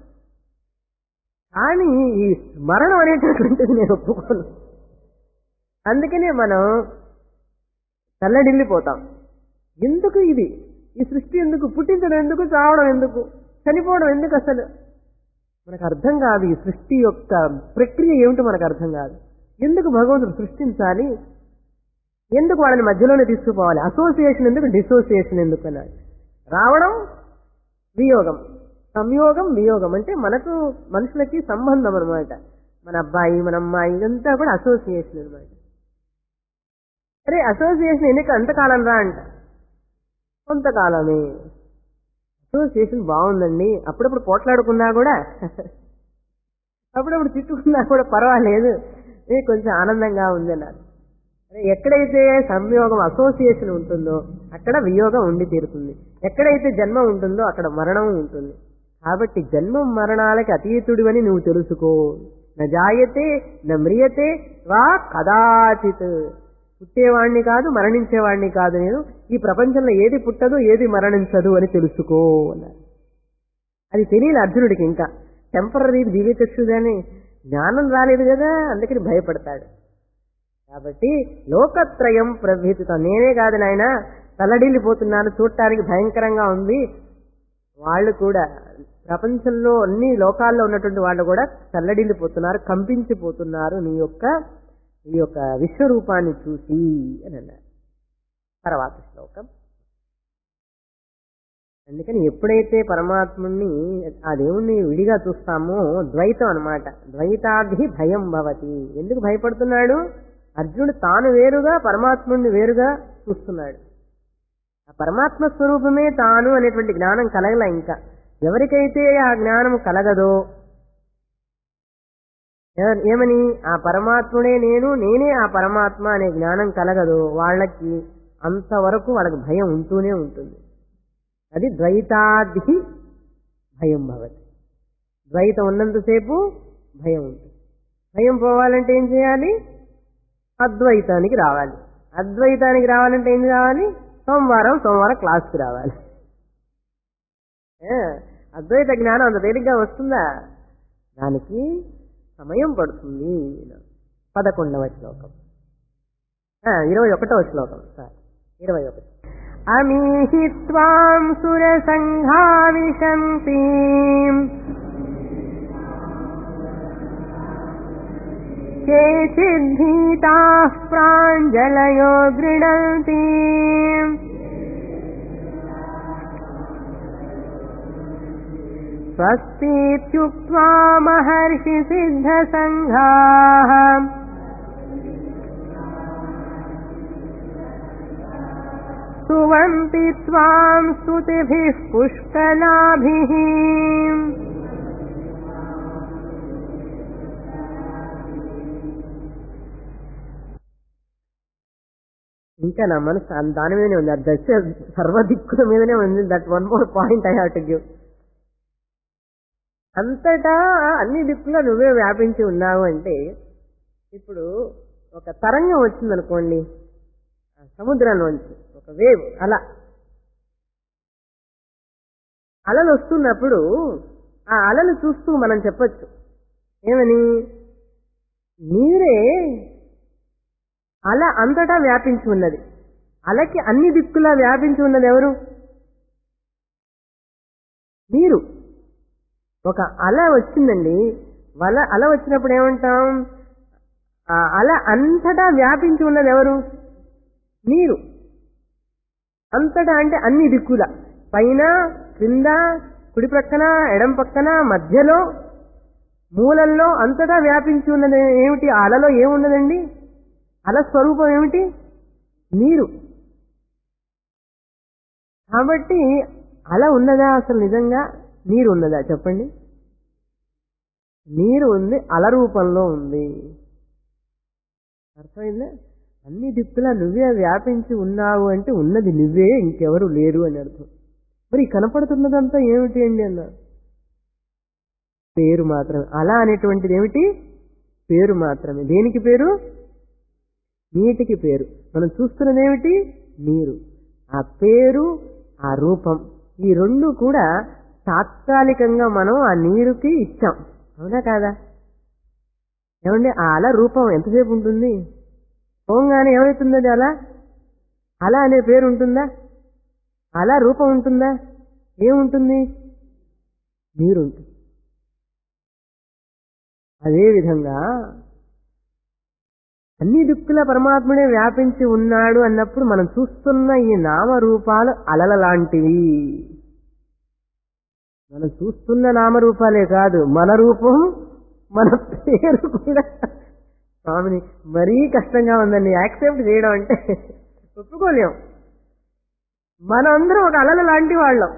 కానీ ఈ మరణం అనేటటువంటిది నేను ఒప్పుకోను అందుకనే మనం తల్లడిల్లిపోతాం ఎందుకు ఇది ఈ సృష్టి ఎందుకు పుట్టించడం ఎందుకు చావడం ఎందుకు చనిపోవడం ఎందుకు అసలు మనకు అర్థం కాదు ఈ సృష్టి యొక్క ప్రక్రియ ఏమిటో మనకు అర్థం కాదు ఎందుకు భగవంతుడు సృష్టించాలి ఎందుకు వాళ్ళని మధ్యలోనే తీసుకుపోవాలి అసోసియేషన్ ఎందుకు డిసోసియేషన్ ఎందుకు అన్నాడు రావడం వియోగం సంయోగం వియోగం అంటే మనకు మనుషులకి సంబంధం అనమాట మన అబ్బాయి మన అమ్మాయి ఇదంతా కూడా అసోసియేషన్ అనమాట అరే అసోసియేషన్ ఎన్నిక అంతకాలం రా అంట కొంతకాలమే అసోసియేషన్ బాగుందండి అప్పుడప్పుడు పోట్లాడుకున్నా కూడా అప్పుడప్పుడు తిట్టుకున్నా కూడా పర్వాలేదు ఏ కొంచెం ఆనందంగా ఉంది అన్నారు అరే ఎక్కడైతే సంయోగం అసోసియేషన్ ఉంటుందో అక్కడ వియోగం ఉండి తీరుతుంది ఎక్కడైతే జన్మ ఉంటుందో అక్కడ మరణం ఉంటుంది కాబట్టి జన్మ మరణాలకి అతీతుడివని నువ్వు తెలుసుకో న జాయతే న మ్రియతే వా కదాచిత్ పుట్టేవాణ్ణి కాదు మరణించేవాణ్ణి కాదు నేను ఈ ప్రపంచంలో ఏది పుట్టదు ఏది మరణించదు అని తెలుసుకో అన్నారు అది తెలియదు అర్జునుడికి ఇంకా టెంపరీ దివ్యచక్షుదని జ్ఞానం రాలేదు కదా అందుకని భయపడతాడు కాబట్టి లోకత్రయం ప్రభీతితం నేనే కాదు నాయన తల్లడిల్లిపోతున్నాను చూడటానికి భయంకరంగా ఉంది వాళ్ళు కూడా ప్రపంచంలో అన్ని లోకాల్లో ఉన్నటువంటి వాళ్ళు కూడా తల్లడిల్లిపోతున్నారు కంపించిపోతున్నారు నీ యొక్క ఈ యొక్క విశ్వరూపాన్ని చూసి అని అన్నారు తర్వాత శ్లోకం అందుకని ఎప్పుడైతే పరమాత్ముణ్ణి ఆ దేవుణ్ణి విడిగా చూస్తామో ద్వైతం అన్నమాట ద్వైతాధి భయం భవతి ఎందుకు భయపడుతున్నాడు అర్జునుడు తాను వేరుగా పరమాత్ముడిని వేరుగా చూస్తున్నాడు ఆ పరమాత్మ స్వరూపమే తాను అనేటువంటి జ్ఞానం కలగల ఇంకా ఎవరికైతే ఆ జ్ఞానం కలగదో ఎవ- ఏమని ఆ పరమాత్ముడే నేను నేనే ఆ పరమాత్మ అనే జ్ఞానం కలగదు వాళ్ళకి అంతవరకు వాళ్ళకి భయం ఉంటూనే ఉంటుంది అది ద్వైతాది భయం భవతి ద్వైతం ఉన్నంతసేపు భయం ఉంటుంది భయం పోవాలంటే ఏం చేయాలి అద్వైతానికి రావాలి అద్వైతానికి రావాలంటే ఏం కావాలి సోమవారం సోమవారం క్లాస్కి రావాలి ఏ, అద్వైత జ్ఞానం అంత తేలిగ్గా వస్తుందా దానికి సమయం పడుతుంది పదకొండవ శ్లోకం ఆ, ఇరవై ఒకటవ శ్లోకం సార్ ఇరవై ఒకటి అమీహి త్వాం సురసంఘా విశంతి केचिद्भीताः प्राञ्जलयो गृणन्ति स्वस्तीत्युक्त्वा महर्षि सिद्धसङ्घाः स्तुवन्ति त्वाम् स्तुतिभिः पुष्कलाभिः ఇంకా నా మనసు ఆ దాని మీదనే ఉంది ఆ దశ సర్వదిక్కుల మీదనే ఉంది that one more point I have to give అంతటా అన్ని దిక్కులా నువ్వే వ్యాపించి ఉన్నావు అంటే ఇప్పుడు ఒక తరంగం వచ్చిందనుకోండి ఆ సముద్రంలోంచి ఒక వేవ్ అలా అలలు వస్తున్నప్పుడు ఆ అలలు చూస్తూ మనం చెప్పొచ్చు ఏమని నీరే అల అంతటా వ్యాపించి ఉన్నది అలకి అన్ని దిక్కులా వ్యాపించి ఉన్నది ఎవరు మీరు ఒక అల వచ్చిందండి వల అల వచ్చినప్పుడు ఏమంటాం ఆ అల అంతటా వ్యాపించి ఉన్నది ఎవరు మీరు అంతటా అంటే అన్ని దిక్కుల పైన క్రింద కుడి ప్రక్కన ఎడం పక్కన మధ్యలో మూలల్లో అంతటా వ్యాపించి ఉన్నది ఏమిటి ఆ అలలో ఏమున్నదండి అల స్వరూపం ఏమిటి నీరు కాబట్టి అల ఉన్నదా అసలు నిజంగా నీరు ఉన్నదా చెప్పండి నీరు ఉంది అల రూపంలో ఉంది అర్థమైందా అన్ని దిక్కులా నువ్వే వ్యాపించి ఉన్నావు అంటే ఉన్నది నువ్వే ఇంకెవరు లేరు అని అర్థం మరి కనపడుతున్నదంతా ఏమిటి అండి అన్నారు పేరు మాత్రమే అలా అనేటువంటిది ఏమిటి పేరు మాత్రమే దేనికి పేరు నీటికి పేరు మనం చూస్తున్నది ఏమిటి నీరు ఆ పేరు ఆ రూపం ఈ రెండు కూడా తాత్కాలికంగా మనం ఆ నీరుకి ఇచ్చాం అవునా కాదా ఏమండి ఆ అల రూపం ఎంతసేపు ఉంటుంది పోంగానే ఏమవుతుంది అది అలా అలా అనే పేరు ఉంటుందా అలా రూపం ఉంటుందా ఏముంటుంది నీరు ఉంటుంది అదేవిధంగా అన్ని దిక్కుల పరమాత్ముడే వ్యాపించి ఉన్నాడు అన్నప్పుడు మనం చూస్తున్న ఈ నామరూపాలు అలల లాంటివి మనం చూస్తున్న నామరూపాలే కాదు మన రూపం మన పేరు కూడా స్వామిని మరీ కష్టంగా ఉందండి యాక్సెప్ట్ చేయడం అంటే ఒప్పుకోలేం మనందరం ఒక అలల లాంటి వాళ్ళం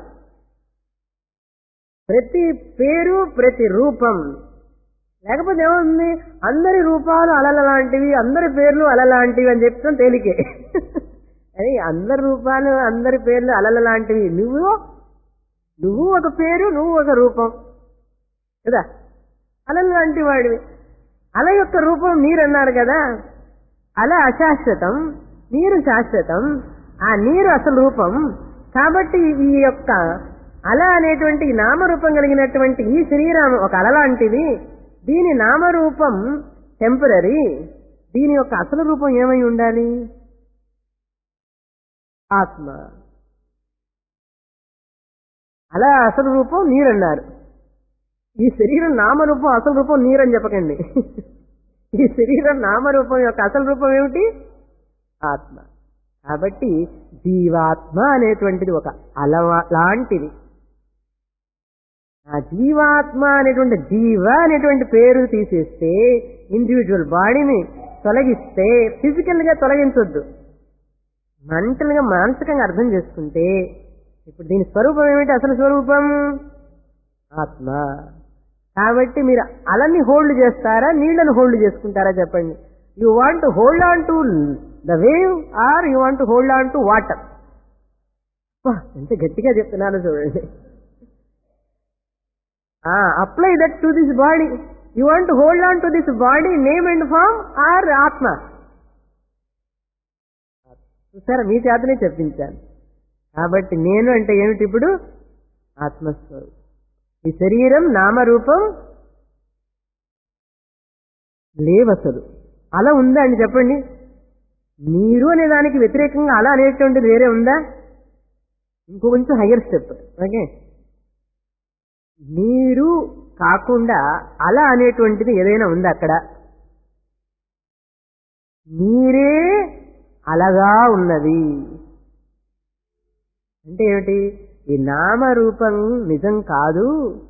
ప్రతి పేరు ప్రతి రూపం లేకపోతే ఏముంది అందరి రూపాలు అలల లాంటివి అందరి పేర్లు అల లాంటివి అని చెప్తాం తేలికే అని అందరి రూపాలు అందరి పేర్లు అలల లాంటివి నువ్వు నువ్వు ఒక పేరు నువ్వు ఒక రూపం కదా అలల లాంటి వాడివి అల యొక్క రూపం నీరన్నారు కదా అల అశాశ్వతం నీరు శాశ్వతం ఆ నీరు అసలు రూపం కాబట్టి ఈ యొక్క అల అనేటువంటి నామరూపం కలిగినటువంటి ఈ శరీరం ఒక అల లాంటిది దీని నామరూపం టెంపరీ దీని యొక్క అసలు రూపం ఏమై ఉండాలి ఆత్మ అలా అసలు రూపం నీరన్నారు ఈ శరీరం నామరూపం అసలు రూపం నీరని చెప్పకండి ఈ శరీరం నామరూపం యొక్క అసలు రూపం ఏమిటి ఆత్మ కాబట్టి జీవాత్మ అనేటువంటిది ఒక అలవా లాంటిది ఆ జీవాత్మ అనేటువంటి జీవ అనేటువంటి పేరు తీసేస్తే ఇండివిజువల్ బాడీని తొలగిస్తే ఫిజికల్ గా తొలగించొద్దు మెంటల్ గా మానసికంగా అర్థం చేసుకుంటే ఇప్పుడు దీని స్వరూపం ఏమిటి అసలు స్వరూపం ఆత్మ కాబట్టి మీరు అలన్ని హోల్డ్ చేస్తారా నీళ్లను హోల్డ్ చేసుకుంటారా చెప్పండి you want hold on to the wave or you want hold on to water ఎంత గట్టిగా చెప్తున్నానో చూడండి apply that to this body you want hold on to this body name and form or ఆత్మ చూసారా మీ చేతనే చెప్పించాను కాబట్టి నేను అంటే ఏమిటి ఇప్పుడు ఆత్మస్వరూపం ఈ శరీరం నామరూపం లేవసలు అలా ఉందా అండి చెప్పండి నీరు అనే దానికి వ్యతిరేకంగా అలా అనేటువంటిది వేరే ఉందా ఇంకో కొంచెం హయ్యర్ స్టెప్ ఓకే నీరు కాకుండా అల అనేటువంటిది ఏదైనా ఉంది అక్కడ నీరే అలగా ఉన్నది అంటే ఏమిటి ఈ నామరూపం నిజం కాదు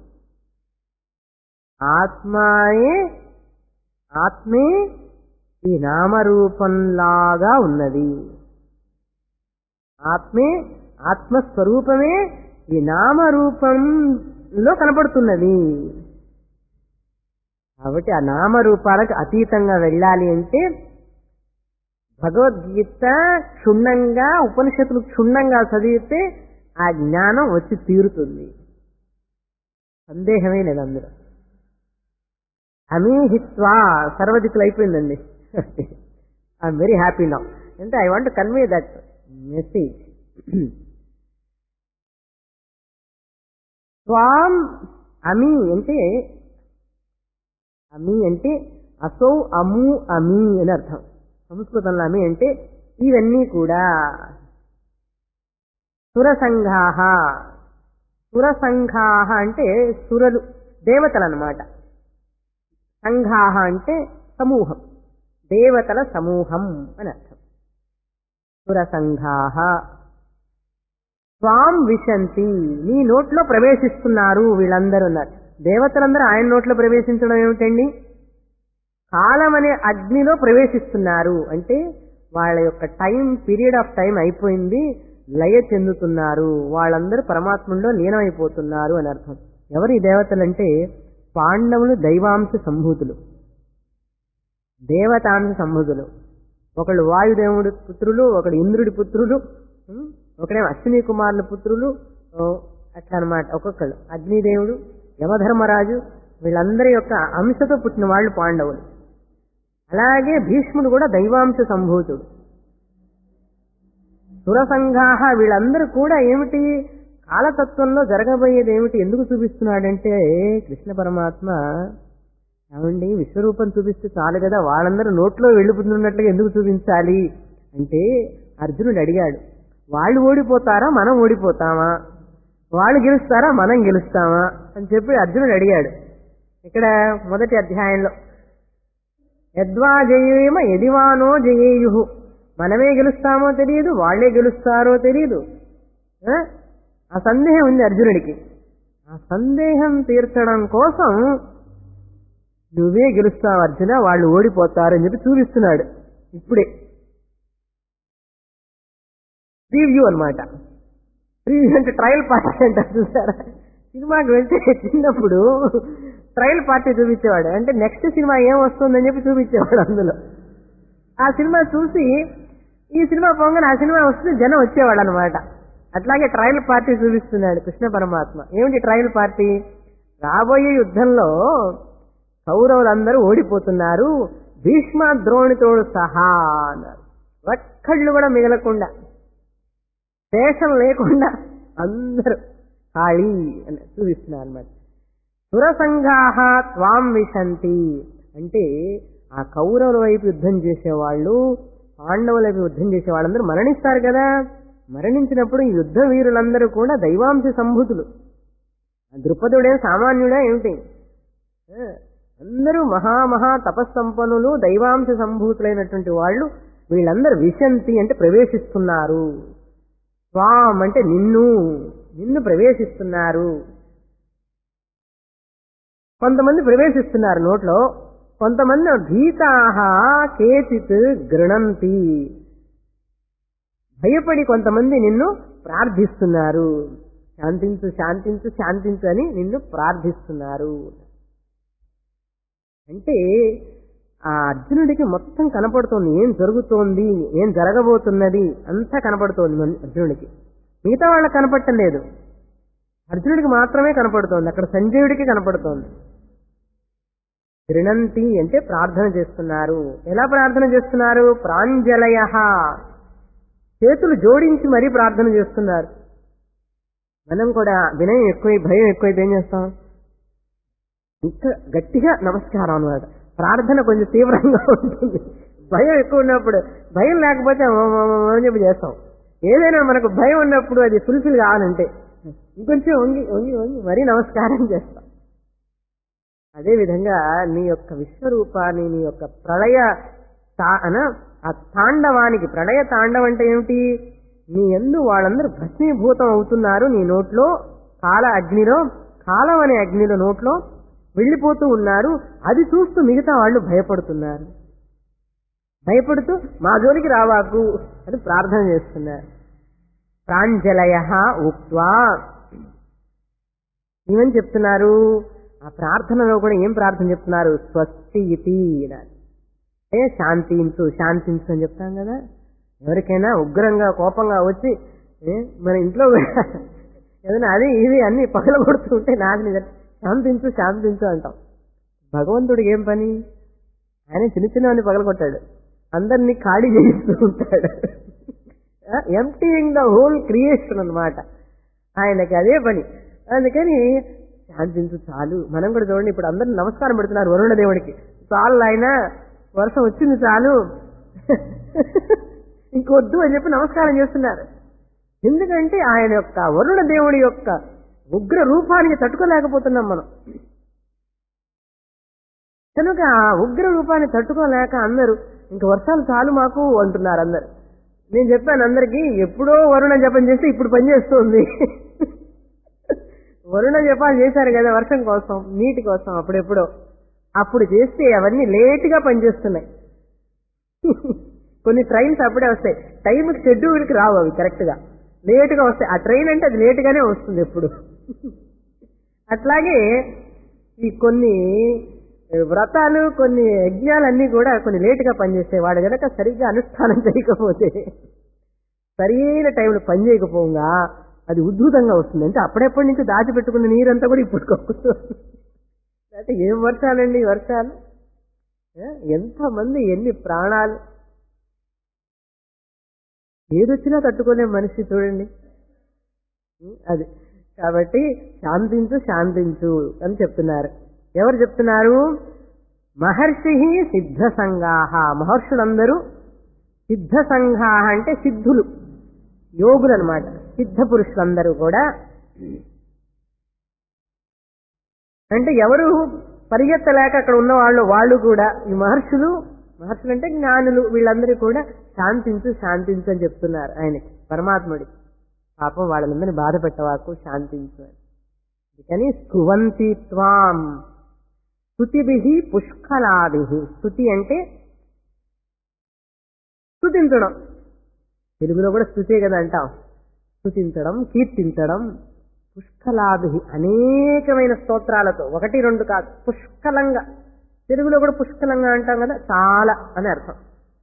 ఆత్మాయే ఆత్మే ఈ నామరూపంలాగా ఉన్నది ఆత్మే ఆత్మస్వరూపమే ఈ నామరూపంలో కనపడుతున్నది కాబట్టి ఆ నామరూపాలకు అతీతంగా వెళ్ళాలి అంటే భగవద్గీత క్షుణ్ణంగా ఉపనిషత్తులు క్షుణ్ణంగా చదివితే ఆ జ్ఞానం వచ్చి తీరుతుంది సందేహమే లేదు అందులో అమీహిత్వా సర్వదిక్కులు అయిపోయిందండి ఐఎమ్ వెరీ హ్యాపీ నౌ అంటే I want convey that message స్వాం అమి అంటే అమి అంటే అసౌ అము అమి అని అర్థం సంస్కృతంలో అమి అంటే ఇవన్నీ కూడా సురసంఘాహ సురసంఘాహ అంటే సురలు దేవతలు అన్నమాట సంఘాహ అంటే సమూహం దేవతల సమూహం అని అర్థం సురసంఘాహ స్వాం విశంతి నీ నోట్లో ప్రవేశిస్తున్నారు వీళ్ళందరూ ఉన్నారు దేవతలందరూ ఆయన నోట్లో ప్రవేశించడం ఏమిటండి కాలం అనే అగ్నిలో ప్రవేశిస్తున్నారు అంటే వాళ్ళ యొక్క టైం పీరియడ్ ఆఫ్ టైం అయిపోయింది లయ చెందుతున్నారు వాళ్ళందరూ పరమాత్మలో లీనమైపోతున్నారు అని అర్థం ఎవరు ఈ దేవతలంటే పాండవులు దైవాంశ సంభూతులు దేవతాంశ సంభూతులు ఒకళ్ళు వాయుదేవుడి పుత్రులు ఒకడు ఇంద్రుడి పుత్రులు ఉం? ఒకడేమో అశ్విని కుమారుల పుత్రులు ఓ, అట్లా అనమాట ఒక్కొక్కళ్ళు అగ్నిదేవుడు యమధర్మరాజు వీళ్ళందరి యొక్క అంశతో పుట్టిన వాళ్ళు పాండవులు అలాగే భీష్ముడు కూడా దైవాంశ సంభూతుడు సురసంఘాహ వీళ్ళందరూ కూడా ఏమిటి కాలతత్వంలో జరగబోయేది ఏమిటి ఎందుకు చూపిస్తున్నాడంటే కృష్ణ పరమాత్మ ఏమండి విశ్వరూపం చూపిస్తే చాలు కదా వాళ్ళందరూ నోట్లో వెళ్ళిపోతున్నట్లుగా ఎందుకు చూపించాలి అంటే అర్జునుడు అడిగాడు వాళ్ళు ఓడిపోతారా మనం ఓడిపోతామా వాళ్ళు గెలుస్తారా మనం గెలుస్తామా అని చెప్పి అర్జునుడు అడిగాడు ఇక్కడ మొదటి అధ్యాయంలో యద్వా జయేమ ఎదివానో జయేయు మనమే గెలుస్తామో తెలియదు వాళ్లే గెలుస్తారో తెలియదు ఆ? ఆ సందేహం ఉంది అర్జునుడికి ఆ సందేహం తీర్చడం కోసం నువ్వే గెలుస్తావు అర్జున వాళ్ళు ఓడిపోతారు అని చెప్పి చూపిస్తున్నాడు ఇప్పుడే ప్రీవ్యూ అనమాట ప్రీవ్యూ అంటే ట్రయల్ పార్టీ అంటారు చూసారా సినిమాకి వెళ్తే చిన్నప్పుడు ట్రయల్ పార్టీ చూపించేవాడు అంటే నెక్స్ట్ సినిమా ఏం వస్తుందని చెప్పి చూపించేవాడు అందులో ఆ సినిమా చూసి ఈ సినిమా పోగానే ఆ సినిమా వస్తే జనం వచ్చేవాడు అనమాట అట్లాగే ట్రయల్ పార్టీ చూపిస్తున్నాడు కృష్ణ పరమాత్మ ఏమిటి ట్రయల్ పార్టీ రాబోయే యుద్ధంలో కౌరవులందరూ ఓడిపోతున్నారు భీష్మ ద్రోణితోడు సహా అన్నారు ఒక్కళ్ళు కూడా మిగలకుండా దేశం లేకుండా అందరూ ఖాళీ అని చూపిస్తున్నారు అనమాట సురసంఘాహ త్వాం విశంతి అంటే ఆ కౌరవుల వైపు యుద్ధం చేసేవాళ్ళు పాండవుల వైపు యుద్ధం చేసే వాళ్ళందరూ మరణిస్తారు కదా మరణించినప్పుడు ఈ యుద్ధ వీరులందరూ కూడా దైవాంశ సంభూతులు ఆ ద్రుపదుడే సామాన్యుడా ఏమిటి ఆ, అందరూ మహామహా తపస్సంపన్నులు దైవాంశ సంభూతులైనటువంటి వాళ్ళు వీళ్ళందరూ విశంతి అంటే ప్రవేశిస్తున్నారు స్వాం అంటే నిన్ను నిన్ను ప్రవేశిస్తున్నారు కొంతమంది ప్రవేశిస్తున్నారు నోట్లో కొంతమంది భీతాహ కేచిత్ గృణంతి భయపడి కొంతమంది నిన్ను ప్రార్థిస్తున్నారు శాంతించు శాంతించు శాంతించు అని నిన్ను ప్రార్థిస్తున్నారు అంటే ఆ అర్జునుడికి మొత్తం కనపడుతోంది ఏం జరుగుతోంది ఏం జరగబోతున్నది అంతా కనపడుతోంది మన అర్జునుడికి మిగతా వాళ్ళకి కనపడటలేదు అర్జునుడికి మాత్రమే కనపడుతోంది అక్కడ సంజయుడికి కనపడుతోంది గృణంతి అంటే ప్రార్థన చేస్తున్నారు ఎలా ప్రార్థన చేస్తున్నారు ప్రాంజలయ చేతులు జోడించి మరీ ప్రార్థన చేస్తున్నారు మనం కూడా వినయం ఎక్కువై భయం ఎక్కువైతే ఏం చేస్తాం ఇంకా గట్టిగా నమస్కారం అన్నమాట ప్రార్థన కొంచెం తీవ్రంగా ఉంటుంది భయం ఎక్కువ ఉన్నప్పుడు భయం లేకపోతే ఓం ఓం ఓం అని చెప్పి చేస్తాం ఏదైనా మనకు భయం ఉన్నప్పుడు అది ఫుల్ఫిల్ కావాలంటే ఇంకొంచెం వంగి వంగి వంగి మరీ నమస్కారం చేస్తాం అదేవిధంగా నీ యొక్క విశ్వరూపాన్ని నీ యొక్క ప్రళయ తా- అన ఆ తాండవానికి ప్రళయ తాండవం అంటే ఏమిటి నీ ఎందు వాళ్ళందరూ భస్మీభూతం అవుతున్నారు నీ నోట్లో కాల అగ్నిలో కాలం అనే అగ్నిలో నోట్లో వెళ్ళిపోతూ ఉన్నారు అది చూస్తూ మిగతా వాళ్ళు భయపడుతున్నారు భయపడుతూ మా జోలికి రావాకు అని ప్రార్థన చేస్తున్నారు ప్రాంజలయ ఉక్వా ఏమని చెప్తున్నారు ఆ ప్రార్థనలో కూడా ఏం ప్రార్థన చెప్తున్నారు స్వస్తి ఇతి అన్నారు. ఏ శాంతించు శాంతించు అని చెప్తాం కదా ఎవరికైనా ఉగ్రంగా కోపంగా వచ్చి ఏ, మన ఇంట్లో కూడా ఏదైనా అది ఇది అన్ని పగల కొడుతుంటే నాకు నిజం శాంతించు శాంతించు అంటాం భగవంతుడికి ఏం పని ఆయన చిన్న చిన్నవన్నీ పగలగొట్టాడు అందరినీ ఖాళీ చేయిస్తూ ఉంటాడు ఎంటీయింగ్ ద హోల్ క్రియేషన్ అన్నమాట ఆయనకి అదే పని అందుకని శాంతించు చాలు మనం కూడా చూడండి ఇప్పుడు అందరూ నమస్కారం పెడుతున్నారు వరుణ దేవుడికి చాలు ఆయన వర్షం వచ్చింది చాలు ఇంకొద్దు అని చెప్పి నమస్కారం చేస్తున్నారు ఎందుకంటే ఆయన యొక్క వరుణ దేవుడి యొక్క ఉగ్ర రూపానికి తట్టుకోలేకపోతున్నాం మనం కనుక ఆ ఉగ్ర రూపాన్ని తట్టుకోలేక అందరూ ఇంక వర్షాలు చాలు మాకు అంటున్నారు అందరు నేను చెప్పాను అందరికీ ఎప్పుడో వరుణ జపం చేస్తే ఇప్పుడు పనిచేస్తుంది వరుణ జపాలు చేశారు కదా వర్షం కోసం నీటి కోసం అప్పుడెప్పుడో అప్పుడు చేస్తే అవన్నీ లేటుగా పనిచేస్తున్నాయి కొన్ని ట్రైన్స్ అప్పుడే వస్తాయి టైంకి షెడ్యూల్కి రావు అవి కరెక్ట్ గా లేటుగా వస్తాయి ఆ ట్రైన్ అంటే అది లేటుగానే వస్తుంది ఎప్పుడు అట్లాగే ఈ కొన్ని వ్రతాలు కొన్ని యజ్ఞాలన్నీ కూడా కొన్ని లేటుగా పనిచేస్తాయి వాడు గనక సరిగ్గా అనుష్ఠానం చేయకపోతే సరైన టైంలో పని చేయకపోగా అది ఉద్ధృతంగా వస్తుంది అంటే అప్పుడెప్పటి నుంచి దాచిపెట్టుకున్న నీరంతా కూడా ఇప్పుడు కక్కుతుంది అంటే ఏం వర్షాలండి ఈ వర్షాలు ఏ? ఎంతమంది ఎన్ని ప్రాణాలు ఏదొచ్చినా తట్టుకోలేం మనిషి చూడండి ఉం, అది కాబట్టి శాంతించు శాంతించు అని చెప్తున్నారు ఎవరు చెప్తున్నారు మహర్షి సిద్ధ సంగాహ మహర్షులందరూ సిద్ధ సంఘాహ అంటే సిద్ధులు యోగులు అనమాట సిద్ధ పురుషులందరూ కూడా అంటే ఎవరు పరిగెత్తలేక అక్కడ ఉన్న వాళ్ళు వాళ్ళు కూడా ఈ మహర్షులు మహర్షులు అంటే జ్ఞానులు వీళ్ళందరూ కూడా శాంతించు శాంతించు అని చెప్తున్నారు ఆయనకి పరమాత్ముడి పాపం వాళ్ళందరినీ బాధ పెట్టవాకు శాంతించు అని అందుకని స్తువంతి త్వాం స్తుతిభి పుష్కలాభి స్తుతి అంటే స్తుతించడం తెలుగులో కూడా స్తుతే కదా అంటాం స్తుతించడం కీర్తించడం పుష్కలాభి అనేకమైన స్తోత్రాలతో ఒకటి రెండు కాదు పుష్కలంగా తెలుగులో కూడా పుష్కలంగా అంటాం కదా చాలా అని అర్థం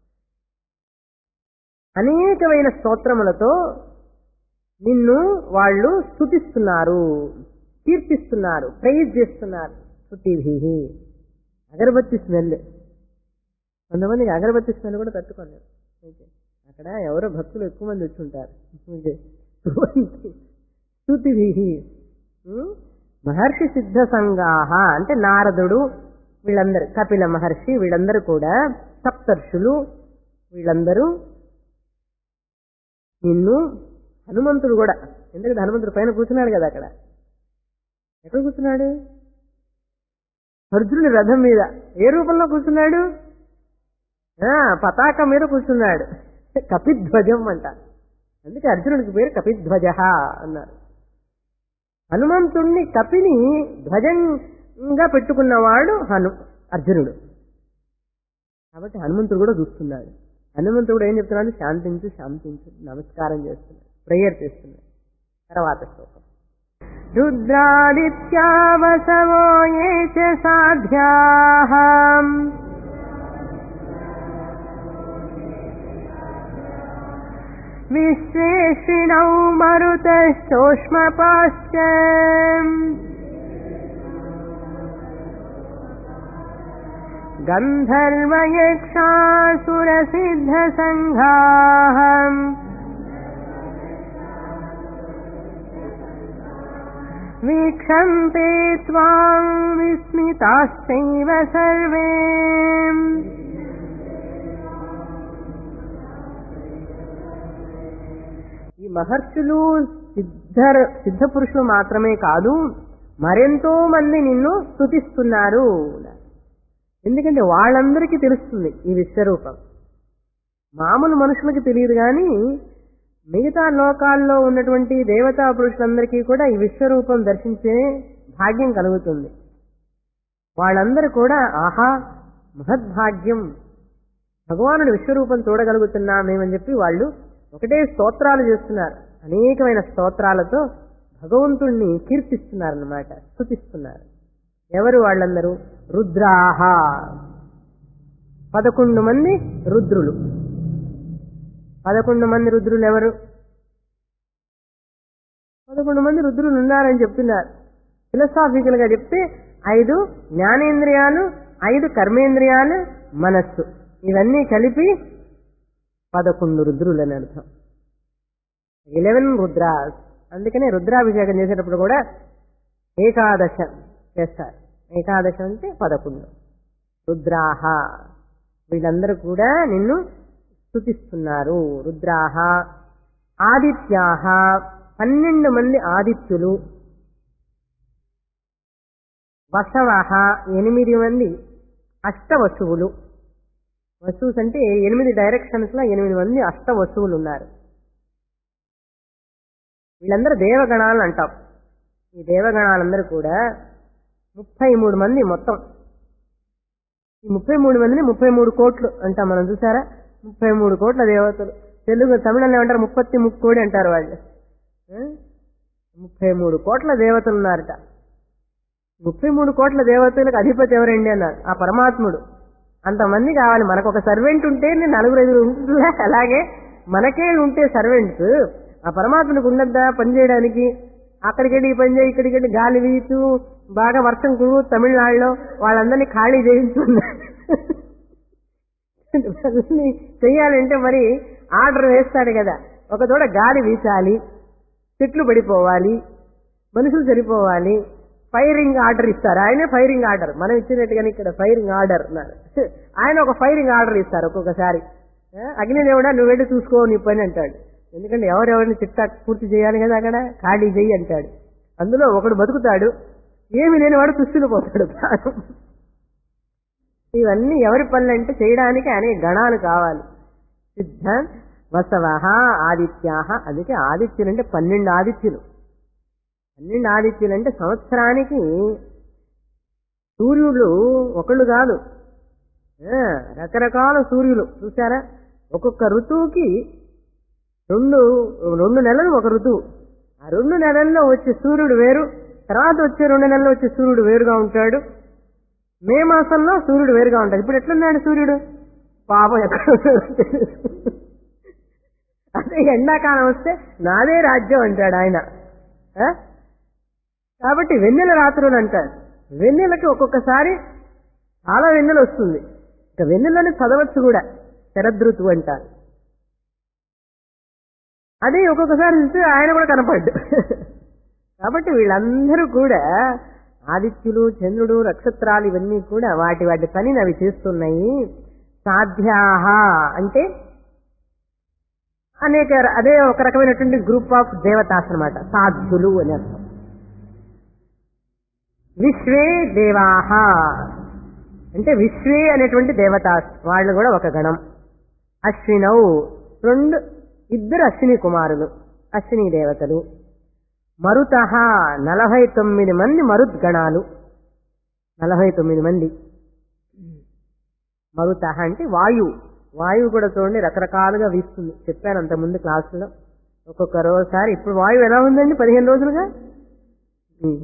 అనేకమైన స్తోత్రములతో నిన్ను వాళ్ళు స్తుతిస్తున్నారు కీర్తిస్తున్నారు ప్రైజ్ చేస్తున్నారు స్తుతిభి అగరబత్తి స్మెల్ కొంతమందికి అగరబత్తి స్మెల్ కూడా తట్టుకోలేరు ఓకే. అక్కడ ఎవరో భక్తులు ఎక్కువ మంది వచ్చి ఉంటారు ఓకే. స్తుతిభి ఉం? మహర్షి సిద్ధ సంగాహ అంటే నారదుడు వీళ్ళందరూ కపిల మహర్షి వీళ్ళందరూ కూడా సప్తర్షులు వీళ్ళందరూ నిన్ను హనుమంతుడు కూడా ఎందుకంటే హనుమంతుడు పైన కూర్చున్నాడు కదా అక్కడ ఎక్కడ కూర్చున్నాడు అర్జునుడి రథం మీద ఏ రూపంలో కూర్చున్నాడు ఆ, పతాక మీద కూర్చున్నాడు కపిధ్వజం అంట అందుకే అర్జునుడికి పేరు కపిధ్వజ అన్నారు హనుమంతుణ్ణి కపిని ధ్వజంగా పెట్టుకున్నవాడు హను అర్జునుడు కాబట్టి హనుమంతుడు కూడా చూస్తున్నాడు హనుమంతుడు కూడా ఏం చెప్తున్నాడు శాంతించు శాంతించు నమస్కారం చేస్తున్నాడు ప్రేయర్ చేస్తున్నాడు తర్వాత శ్లోకం రుద్రాదిత్యా వసవో ఏ చ సాధ్యాః విశ్వేషిణౌ మరుతశ్చోష్మపాశ్చ गन्धर्वयक्षासुरसिद्धसङ्घाः वीक्षन्ते त्वाम् विस्मिताश्चैव सर्वे ఈ మహర్షులు సిద్ధ సిద్ధ పురుషులు మాత్రమే కాదు మరెంతో మంది నిన్ను స్తుతిస్తున్నారు ఎందుకంటే వాళ్ళందరికీ తెలుస్తుంది ఈ విశ్వరూపం మామూలు మనుషులకు తెలియదు కానీ మిగతా లోకాల్లో ఉన్నటువంటి దేవతా పురుషులందరికీ కూడా ఈ విశ్వరూపం దర్శించే భాగ్యం కలుగుతుంది వాళ్ళందరూ కూడా ఆహా మహద్భాగ్యం భగవానుడు విశ్వరూపం చూడగలుగుతున్నామేమని చెప్పి వాళ్ళు ఒకటే స్తోత్రాలు చేస్తున్నారు అనేకమైన స్తోత్రాలతో భగవంతుణ్ణి కీర్తిస్తున్నారన్నమాట స్థుతిస్తున్నారు ఎవరు వాళ్ళందరూ రుద్రాహ పదకొండు మంది రుద్రులు పదకొండు మంది రుద్రులు ఎవరు పదకొండు మంది రుద్రులు ఉన్నారని చెప్తున్నారు ఫిలసాఫికల్ గా చెప్తే ఐదు జ్ఞానేంద్రియాలు ఐదు కర్మేంద్రియాలు మనస్సు ఇవన్నీ కలిపి పదకొండు రుద్రులు అని అర్థం ఇలెవెన్ రుద్రాస్ అందుకనే రుద్రాభిషేకం చేసేటప్పుడు కూడా ఏకాదశ చేస్తారు ఏకాదశ అంటే పదకొండు రుద్రాహ వీళ్ళందరూ కూడా నిన్ను స్థుతిస్తున్నారు రుద్రాహ ఆదిత్యాహ పన్నెండు మంది ఆదిత్యులు వసవహ ఎనిమిది మంది అష్టవసువులు వసువుస్ అంటే ఎనిమిది డైరెక్షన్స్ లో ఎనిమిది మంది అష్ట వసువులు ఉన్నారు వీళ్ళందరూ దేవగణాలు అంటాం ఈ దేవగణాలందరూ కూడా ముప్పై మూడు మంది మొత్తం ఈ ముప్పై మూడు మందిని ముప్పై మూడు కోట్లు అంటాం మనం చూసారా ముప్పై మూడు కోట్ల దేవతలు తెలుగు తమిళంలో ఏమంటారు ముప్పత్తి ముక్కోడి అంటారు వాళ్ళు ఆ? ముప్పై మూడు కోట్ల దేవతలు ఉన్నారట ముప్పై మూడు కోట్ల దేవతలకు అధిపతి ఎవరండి అన్నారు ఆ పరమాత్ముడు అంతమంది కావాలి మనకు ఒక సర్వెంట్ ఉంటే నేను నలుగురు ఐదుగురు ఉంటుందా అలాగే మనకే ఉంటే సర్వెంట్స్ ఆ పరమాత్ముడికి ఉండద్దా పని చేయడానికి అక్కడికి వెళ్ళి ఈ పని చేయి ఇక్కడికి వెళ్ళి గాలి వీచు బాగా వర్షం కురు తమిళనాడులో వాళ్ళందరినీ ఖాళీ చేయించుంది అవన్నీ చెయ్యాలంటే మరి ఆర్డర్ వేస్తాడు కదా ఒక చోట గాలి వీచాలి చెట్లు పడిపోవాలి మనుషులు చనిపోవాలి ఫైరింగ్ ఆర్డర్ ఇస్తారు ఆయనే ఫైరింగ్ ఆర్డర్ మనం ఇచ్చినట్టుగానే ఇక్కడ ఫైరింగ్ ఆర్డర్ అన్నారు ఆయన ఒక ఫైరింగ్ ఆర్డర్ ఇస్తారు ఒక్కొక్కసారి ఆ, అగ్నిదేవుడా నువ్వు వెళ్ళి చూసుకో నీ పని అంటాడు ఎందుకంటే ఎవరెవరిని చిట్టా పూర్తి చేయాలి కదా అక్కడ ఖాళీ చెయ్యి అంటాడు అందులో ఒకడు బతుకుతాడు ఏమి లేని వాడు తుస్తులు పోతాడు ప్రాణం. ఇవన్నీ ఎవరి పనులు అంటే చేయడానికి అనేక గణాలు కావాలి సిద్ధ వసవహ ఆదిత్యాహ అందుకే ఆదిత్యులు అంటే పన్నెండు ఆదిత్యులు పన్నెండు ఆదిత్యులు అంటే సంవత్సరానికి సూర్యుడు ఒకళ్ళు కాదు ఆ, రకరకాల సూర్యులు చూసారా ఒక్కొక్క ఋతువుకి రెండు రెండు నెలలు ఒక ఋతువు ఆ రెండు నెలల్లో వచ్చే సూర్యుడు వేరు తర్వాత వచ్చే రెండు నెలల్లో వచ్చే సూర్యుడు వేరుగా ఉంటాడు మే మాసంలో సూర్యుడు వేరుగా ఉంటాడు ఇప్పుడు ఎట్లున్నాడు సూర్యుడు పాపం ఎక్కడ ఉన్నాడో తెలియదు. అదే ఎండాకాలం వస్తే నాదే రాజ్యం అంటాడు ఆయన ఆ? కాబట్టి వెన్నెల రాత్రులు అంటాడు వెన్నెలకి ఒక్కొక్కసారి చాలా వెన్నెల వస్తుంది ఇక వెన్నెలని చదవచ్చు కూడా శరదృతువు అంటారు అదే ఒక్కొక్కసారి చూస్తే ఆయన కూడా కనపడ్డు కాబట్టి వీళ్ళందరూ కూడా ఆదిత్యులు చంద్రుడు నక్షత్రాలు ఇవన్నీ కూడా వాటి వాటి పనిని అవి చేస్తున్నాయి సాధ్యాహ అంటే అనేక అదే ఒక రకమైనటువంటి గ్రూప్ ఆఫ్ దేవతాస్ అనమాట సాధులు అని అర్థం విశ్వే దేవాహ అంటే విశ్వే అనేటువంటి దేవతాస్ వాళ్ళు కూడా ఒక గణం అశ్వినౌ రెండు ఇద్దరు అశ్విని కుమారులు అశ్విని దేవతలు మరుత నలభై తొమ్మిది మంది మరుద్గణాలు నలభై తొమ్మిది మంది మరుత అంటే వాయువు వాయువు కూడా చూడండి రకరకాలుగా వీస్తుంది చెప్పాను అంత ముందు క్లాసులో ఒక్కొక్క రోజుసారి ఇప్పుడు వాయువు ఎలా ఉందండి పదిహేను రోజులుగా ఉమ్.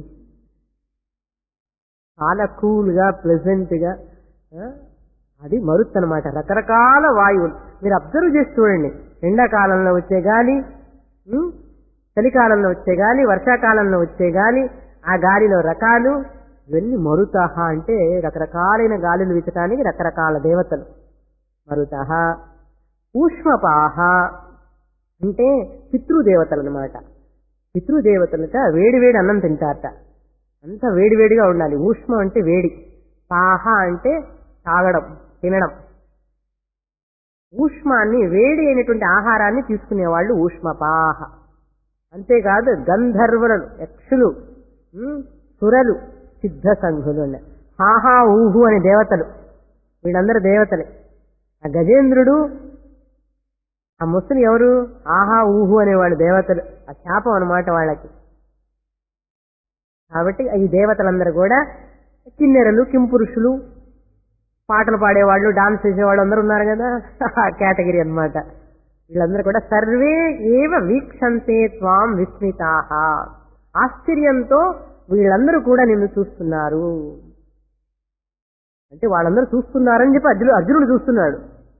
చాలా కూల్గా ప్లెజెంట్గా అది మరుత్ అనమాట రకరకాల వాయువులు మీరు అబ్జర్వ్ చేసి చూడండి ఎండాకాలంలో వచ్చే గాలి ఉమ్, చలికాలంలో వచ్చే గాలి వర్షాకాలంలో వచ్చే గాలి ఆ గాలిలో రకాలు ఇవన్నీ మరుతహ అంటే రకరకాలైన గాలులు వీచడానికి రకరకాల దేవతలు మరుతహ ఊష్మపాహ అంటే పితృదేవతలు అనమాట పితృదేవతలట వేడి వేడి అన్నం తింటారట అంత వేడి వేడిగా ఉండాలి ఊష్మం అంటే వేడి పాహ అంటే తాగడం తినడం ఊష్మాన్ని వేడి అయినటువంటి ఆహారాన్ని తీసుకునేవాళ్ళు ఊష్మపాహ అంతేకాదు గంధర్వులను యక్షులు ఉమ్, సురలు సిద్ధ సంఘులు ఉన్నాయి. హాహా ఊహు అనే దేవతలు వీళ్ళందరూ దేవతలే ఆ గజేంద్రుడు ఆ ముసలి ఎవరు ఆహా ఊహు అనేవాళ్ళు దేవతలు ఆ శాపం అన్నమాట వాళ్ళకి కాబట్టి ఈ దేవతలందరూ కూడా కిన్నెరలు కింపురుషులు పాటలు పాడేవాళ్ళు డాన్స్ చేసేవాళ్ళు అందరూ ఉన్నారు కదా ఆ కేటగిరీ అన్నమాట వీళ్ళందరూ కూడా సర్వే ఏవ వీక్షంతే త్వాం విస్మితాహ ఆశ్చర్యంతో వీళ్ళందరూ కూడా నిన్ను చూస్తున్నారు అంటే వాళ్ళందరూ చూస్తున్నారని చెప్పి అర్జునుడు అర్జునుడు చూస్తున్నాడు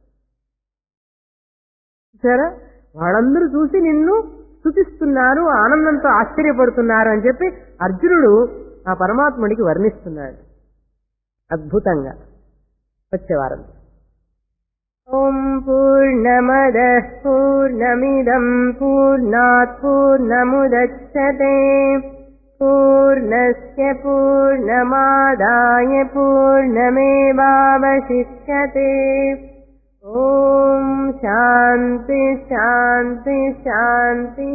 సరే వాళ్ళందరూ చూసి నిన్ను స్థుతిస్తున్నారు ఆనందంతో ఆశ్చర్యపడుతున్నారు అని చెప్పి అర్జునుడు ఆ పరమాత్ముడికి వర్ణిస్తున్నాడు అద్భుతంగా వచ్చేవారం ఓం పూర్ణమద పూర్ణమిదం పూర్ణాత్ పూర్ణముదచ్చతే పూర్ణస్య పూర్ణమాదాయ పూర్ణమేవావశిష్యతే ఓం శాంతి శాంతి శాంతి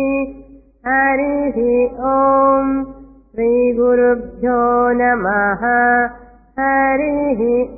హరి ఓం శ్రీ గురుభ్యో నమ హరి